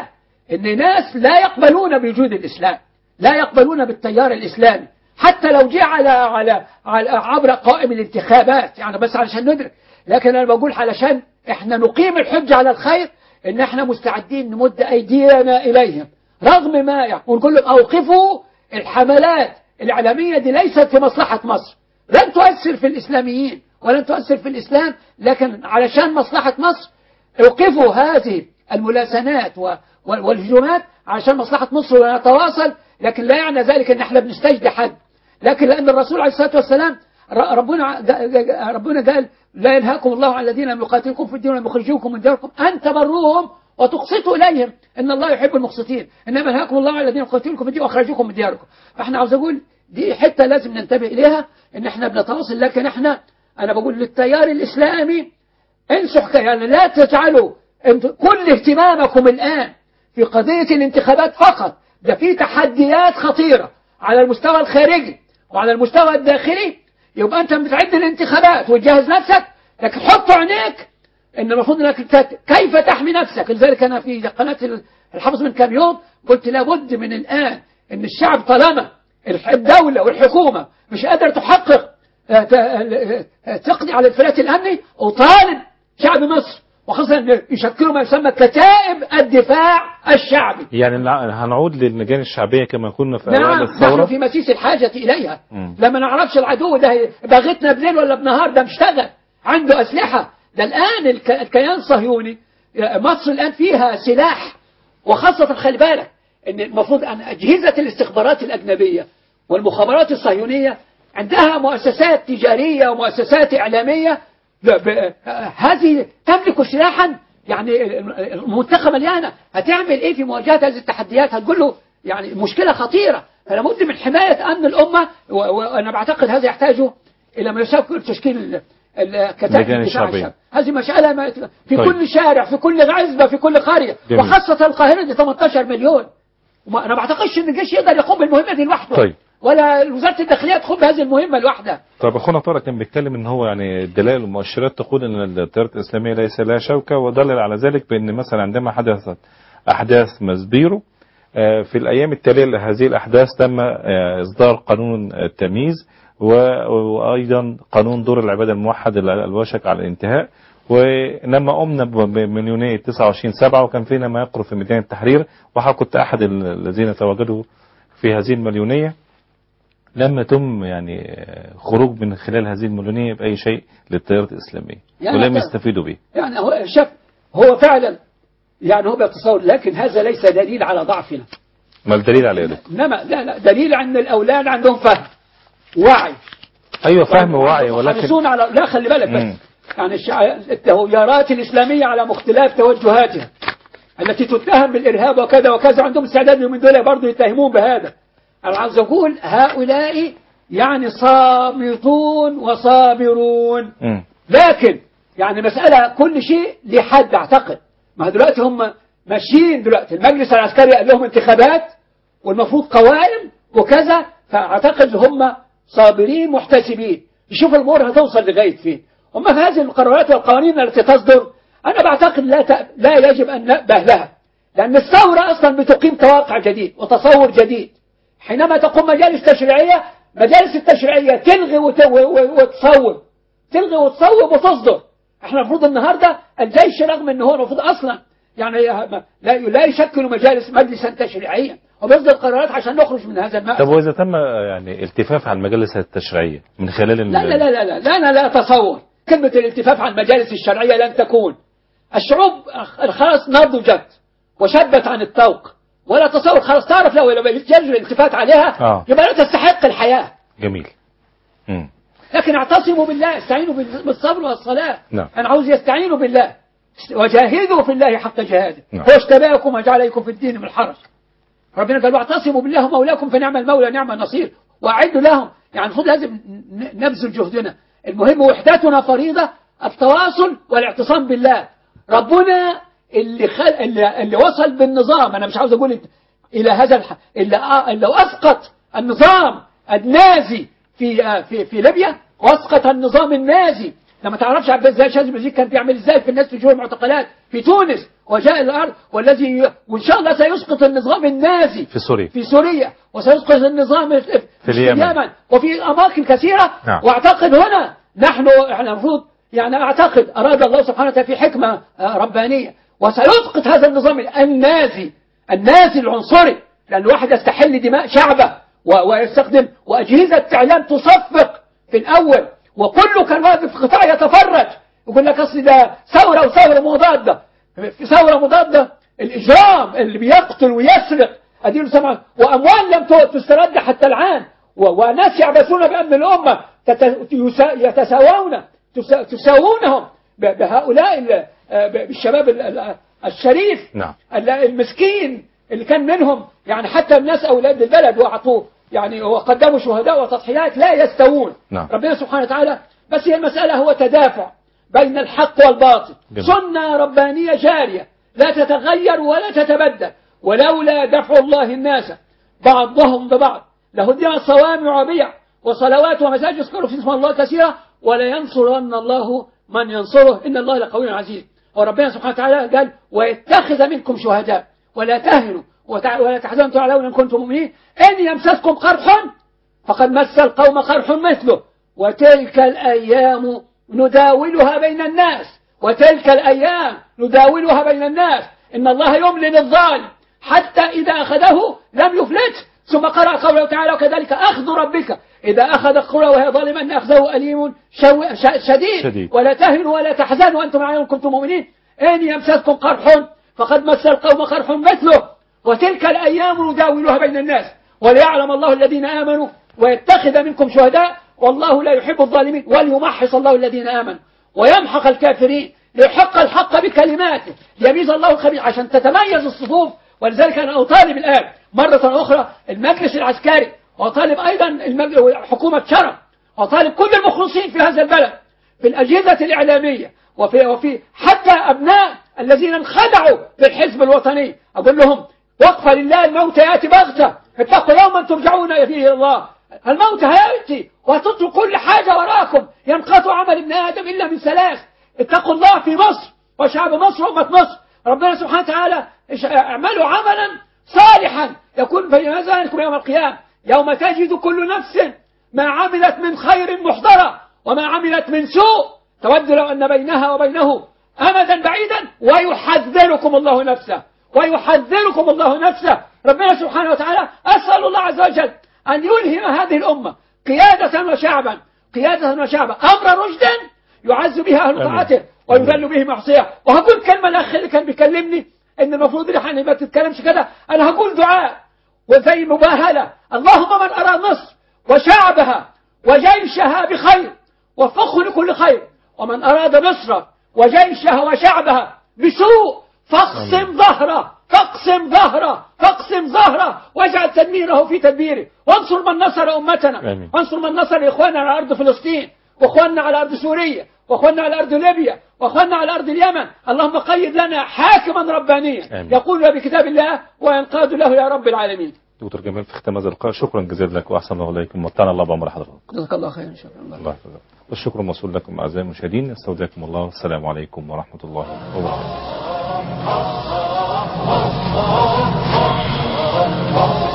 ان ناس لا يقبلون بوجود الاسلام لا يقبلون بالتيار الاسلامي حتى لو جه على على على عبر قائم الانتخابات يعني بس علشان ندرك لكن انا بقول علشان احنا نقيم الحجه على الخير ان احنا مستعدين نمد ايدينا اليهم رغم ما يعني ونقول لهم اوقفوا الحملات الاعلاميه دي ليست في مصلحه مصر لن تؤثر في الاسلاميين ولن تؤثر في الاسلام لكن علشان مصلحه مصر اوقفوا هذه الملاسنات و- وال- والهجومات عشان مصلحة مصر ونتواصل لكن لا يعني ذلك ان احنا بنستجدي حد لكن لان الرسول عليه الصلاة والسلام ر- ربنا ربنا قال لا ينهاكم الله عن الذين لم يقاتلكم في الدين ولم يخرجوكم من دياركم ان تبروهم وتقسطوا اليهم ان الله يحب المقسطين انما ينهاكم الله عن الذين يقاتلكم في الدين واخرجوكم من دياركم فاحنا عاوز اقول دي حته لازم ننتبه اليها ان احنا بنتواصل لكن احنا انا بقول للتيار الاسلامي انسوا حكاية يعني لا تجعلوا انتوا كل اهتمامكم الآن في قضية الانتخابات فقط ده في تحديات خطيرة على المستوى الخارجي وعلى المستوى الداخلي يبقى انت بتعد الانتخابات وتجهز نفسك لكن حط عينيك ان المفروض انك تت- كيف تحمي نفسك لذلك انا في قناة الحفظ من كام يوم قلت لابد من الآن ان الشعب طالما الح- الدولة والحكومة مش قادرة تحقق آه، ت- آه، آه، تقضي على الانفلات الأمني وطالب شعب مصر وخاصة أن يشكلوا ما يسمى كتائب الدفاع الشعبي يعني نع- هنعود للجان الشعبية كما كنا في أوائل نعم نحن الثورة في مسيس الحاجة إليها مم. لما نعرفش العدو ده باغتنا بليل ولا بنهار ده مشتغل عنده أسلحة ده الآن الك- الكيان الصهيوني مصر الآن فيها سلاح وخاصة خلي بالك ان المفروض أن أجهزة الاستخبارات الأجنبية والمخابرات الصهيونية عندها مؤسسات تجارية ومؤسسات إعلامية ب- ب- هذه تملك سلاحا يعني المنطقة مليانة هتعمل ايه في مواجهة هذه التحديات هتقول له يعني مشكلة خطيرة فلا بد من حماية أمن الأمة و- وأنا بعتقد هذا يحتاج إلى ما يشكل تشكيل ال- الكتائب اللجان الدفاع الشعبية. الشعبي. هذه مسألة ما في طيب. كل شارع في كل عزبة في كل قرية جميل. وخاصة القاهرة دي 18 مليون وما أنا ما أعتقدش إن الجيش يقدر يقوم بالمهمة دي لوحده طيب. ولا وزارة الداخلية تقوم بهذه المهمة لوحدها طب اخونا طارق كان بيتكلم ان هو يعني الدلائل والمؤشرات تقول ان التيارات الاسلاميه ليس لها شوكه ودلل على ذلك بان مثلا عندما حدثت احداث مزبيرو آه، في الايام التاليه لهذه الاحداث تم آه، اصدار قانون التمييز و- وايضا قانون دور العباده الموحد ال- الوشك على الانتهاء ولما قمنا ب- من يونيو 29 7 وكان فينا ما يقرب في ميدان التحرير وحضرتك كنت احد ال- الذين تواجدوا في هذه المليونيه لم يتم يعني آه، خروج من خلال هذه المليونية بأي شيء للتيارات الإسلامية يعني ولم حتى- يستفيدوا به يعني هو شاف هو فعلا يعني هو بيتصور لكن هذا ليس دليل على ضعفنا ما الدليل على ذلك إنما لا لا دليل أن الأولاد عندهم فهم وعي أيوة فهم ووعي ولكن حريصون على لا خلي بالك مم. بس يعني الشع... التيارات الإسلامية على مختلف توجهاتها التي تتهم بالإرهاب وكذا وكذا عندهم استعداد من دول برضه يتهمون بهذا أنا عاوز أقول هؤلاء يعني صامتون وصابرون مم. لكن يعني مسألة كل شيء لحد أعتقد ما دلوقتي هم ماشيين دلوقتي المجلس العسكري قال لهم انتخابات والمفروض قوائم وكذا فأعتقد هم صابرين محتسبين يشوف الأمور هتوصل لغاية فين هم في هذه القرارات والقوانين التي تصدر أنا بعتقد لا ت... لا يجب أن نأبه لها لأن الثورة أصلا بتقيم تواقع جديد وتصور جديد حينما تقوم مجالس تشريعية مجالس التشريعية تلغي وت... و... و... وتصوب تلغي وتصوب وتصدر احنا المفروض النهاردة الجيش رغم ان هو المفروض اصلا يعني لا لا يشكل مجالس مجلسا تشريعيا وبيصدر قرارات عشان نخرج من هذا المأزق طب وإذا تم آه، يعني التفاف على المجالس التشريعية من خلال ال- لا لا لا لا لا, لا أنا لا أتصور كلمة الالتفاف عن المجالس الشرعية لن تكون الشعوب خلاص نضجت وشبت عن الطوق ولا تصور خلاص تعرف لو لو يجري الالتفات عليها آه. يبقى لا تستحق الحياة جميل مم. لكن اعتصموا بالله استعينوا بال- بالصبر والصلاة نعم. أنا عاوز يستعينوا بالله وجاهدوا في الله حق جهاده نعم. هو اشتباكم وجعل عليكم في الدين من حرج ربنا قال واعتصموا بالله مولاكم فنعم المولى نعم النصير واعدوا لهم يعني المفروض لازم ن- نبذل جهدنا المهم وحدتنا فريضة التواصل والاعتصام بالله ربنا اللي خل... اللي, اللي وصل بالنظام انا مش عاوز اقول الى هذا الح... اللي, أ- اللي اسقط النظام النازي في آه، في في ليبيا واسقط النظام النازي لما تعرفش عبد ازاي شاذ بن كان بيعمل ازاي في الناس في جوه المعتقلات في تونس وجاء الارض والذي وان شاء الله سيسقط النظام النازي في سوريا في سوريا وسيسقط النظام في, في اليمن. اليمن وفي اماكن كثيره نعم. واعتقد هنا نحن احنا المفروض يعني اعتقد اراد الله سبحانه وتعالى في حكمه آه، ربانيه وسيسقط هذا النظام النازي النازي العنصري لان الواحد يستحل دماء شعبه و- ويستخدم واجهزه اعلام تصفق في الاول وكله كان واقف في قطاع يتفرج يقول لك اصل ده ثوره وثوره مضاده في ثوره مضاده الاجرام اللي بيقتل ويسرق اديله سمع واموال لم ت- تسترد حتى الان و- وناس يعبثون بامن الامه تت- يسا- يتساوون تسا- تساوونهم ب- بهؤلاء ال- آه، ب- بالشباب ال- ال- الشريف نعم. ال- المسكين اللي كان منهم يعني حتى الناس اولاد البلد واعطوه يعني وقدموا شهداء وتضحيات لا يستوون نعم. ربنا سبحانه وتعالى بس هي المسألة هو تدافع بين الحق والباطل جميل. سنة ربانية جارية لا تتغير ولا تتبدل ولولا دفع الله الناس بعضهم ببعض لهدمت صوامع وبيع وصلوات ومساجد يذكروا في اسم الله كثيرا ولينصرن الله من ينصره إن الله لقوي عزيز وربنا سبحانه وتعالى قال ويتخذ منكم شهداء ولا تهنوا وتع- ولا تحزنوا تعلمون إن كنتم مؤمنين إن يمسسكم قرح فقد مس القوم قرح مثله وتلك الأيام نداولها بين الناس وتلك الأيام نداولها بين الناس إن الله يملي للظالم حتى إذا أخذه لم يفلته ثم قرأ قوله تعالى وكذلك أخذ ربك إذا أخذ القرى وهي ظالمة أن أخذه أليم شو ش- شديد, شديد. ولا تهنوا ولا تحزنوا وأنتم عليهم كنتم مؤمنين إن يمسسكم قرح فقد مس القوم قرح مثله وتلك الأيام نداولها بين الناس وليعلم الله الذين آمنوا ويتخذ منكم شهداء والله لا يحب الظالمين وليمحص الله الذين آمنوا ويمحق الكافرين ليحق الحق بكلماته ليميز الله الخبيث عشان تتميز الصفوف ولذلك أنا أطالب الآن مرة أخرى المجلس العسكري وأطالب أيضا المج... حكومة شرف وأطالب كل المخلصين في هذا البلد في الأجهزة الإعلامية وفي, وفي حتى أبناء الذين انخدعوا بالحزب الوطني أقول لهم وقف لله الموت يأتي بغتة اتقوا يوما ترجعون فيه إلى الله الموت هيأتي وهتترك كل حاجة وراكم ينقطع عمل ابن آدم إلا من ثلاث اتقوا الله في مصر وشعب مصر وأمة مصر ربنا سبحانه وتعالى اش- اعملوا عملا صالحا يكون في ميزانكم يوم القيامة يوم تجد كل نفس ما عملت من خير محضرة وما عملت من سوء تود لو أن بينها وبينه أمدا بعيدا ويحذركم الله نفسه ويحذركم الله نفسه ربنا سبحانه وتعالى أسأل الله عز وجل أن يلهم هذه الأمة قيادة وشعبا قيادة وشعبا أمر رشد يعز بها أهل آمين. طاعته ويذل به معصية وهقول كلمة الأخ اللي كان بيكلمني إن المفروض إن احنا ما تتكلمش كده أنا هقول دعاء وزي مباهلة اللهم من أراد مصر وشعبها وجيشها بخير وفقه لكل خير ومن أراد مصر وجيشها وشعبها بسوء فاقسم ظهره فاقسم ظهره فاقسم ظهره واجعل تدميره في تدبيره وانصر من نصر أمتنا آمين. وانصر من نصر إخواننا على أرض فلسطين وإخواننا على أرض سوريا وإخواننا على أرض ليبيا وإخواننا على أرض اليمن اللهم قيد لنا حاكما ربانيا آمين. يقول بكتاب الله وينقاد له يا رب العالمين دكتور جمال في ختام هذا اللقاء شكرا جزيلا لك واحسن الله اليكم ومتعنا الله بعمر حضرتك جزاك الله خيرا شكرا الله الله يحفظك والشكر موصول لكم اعزائي المشاهدين استودعكم الله والسلام عليكم ورحمه الله وبركاته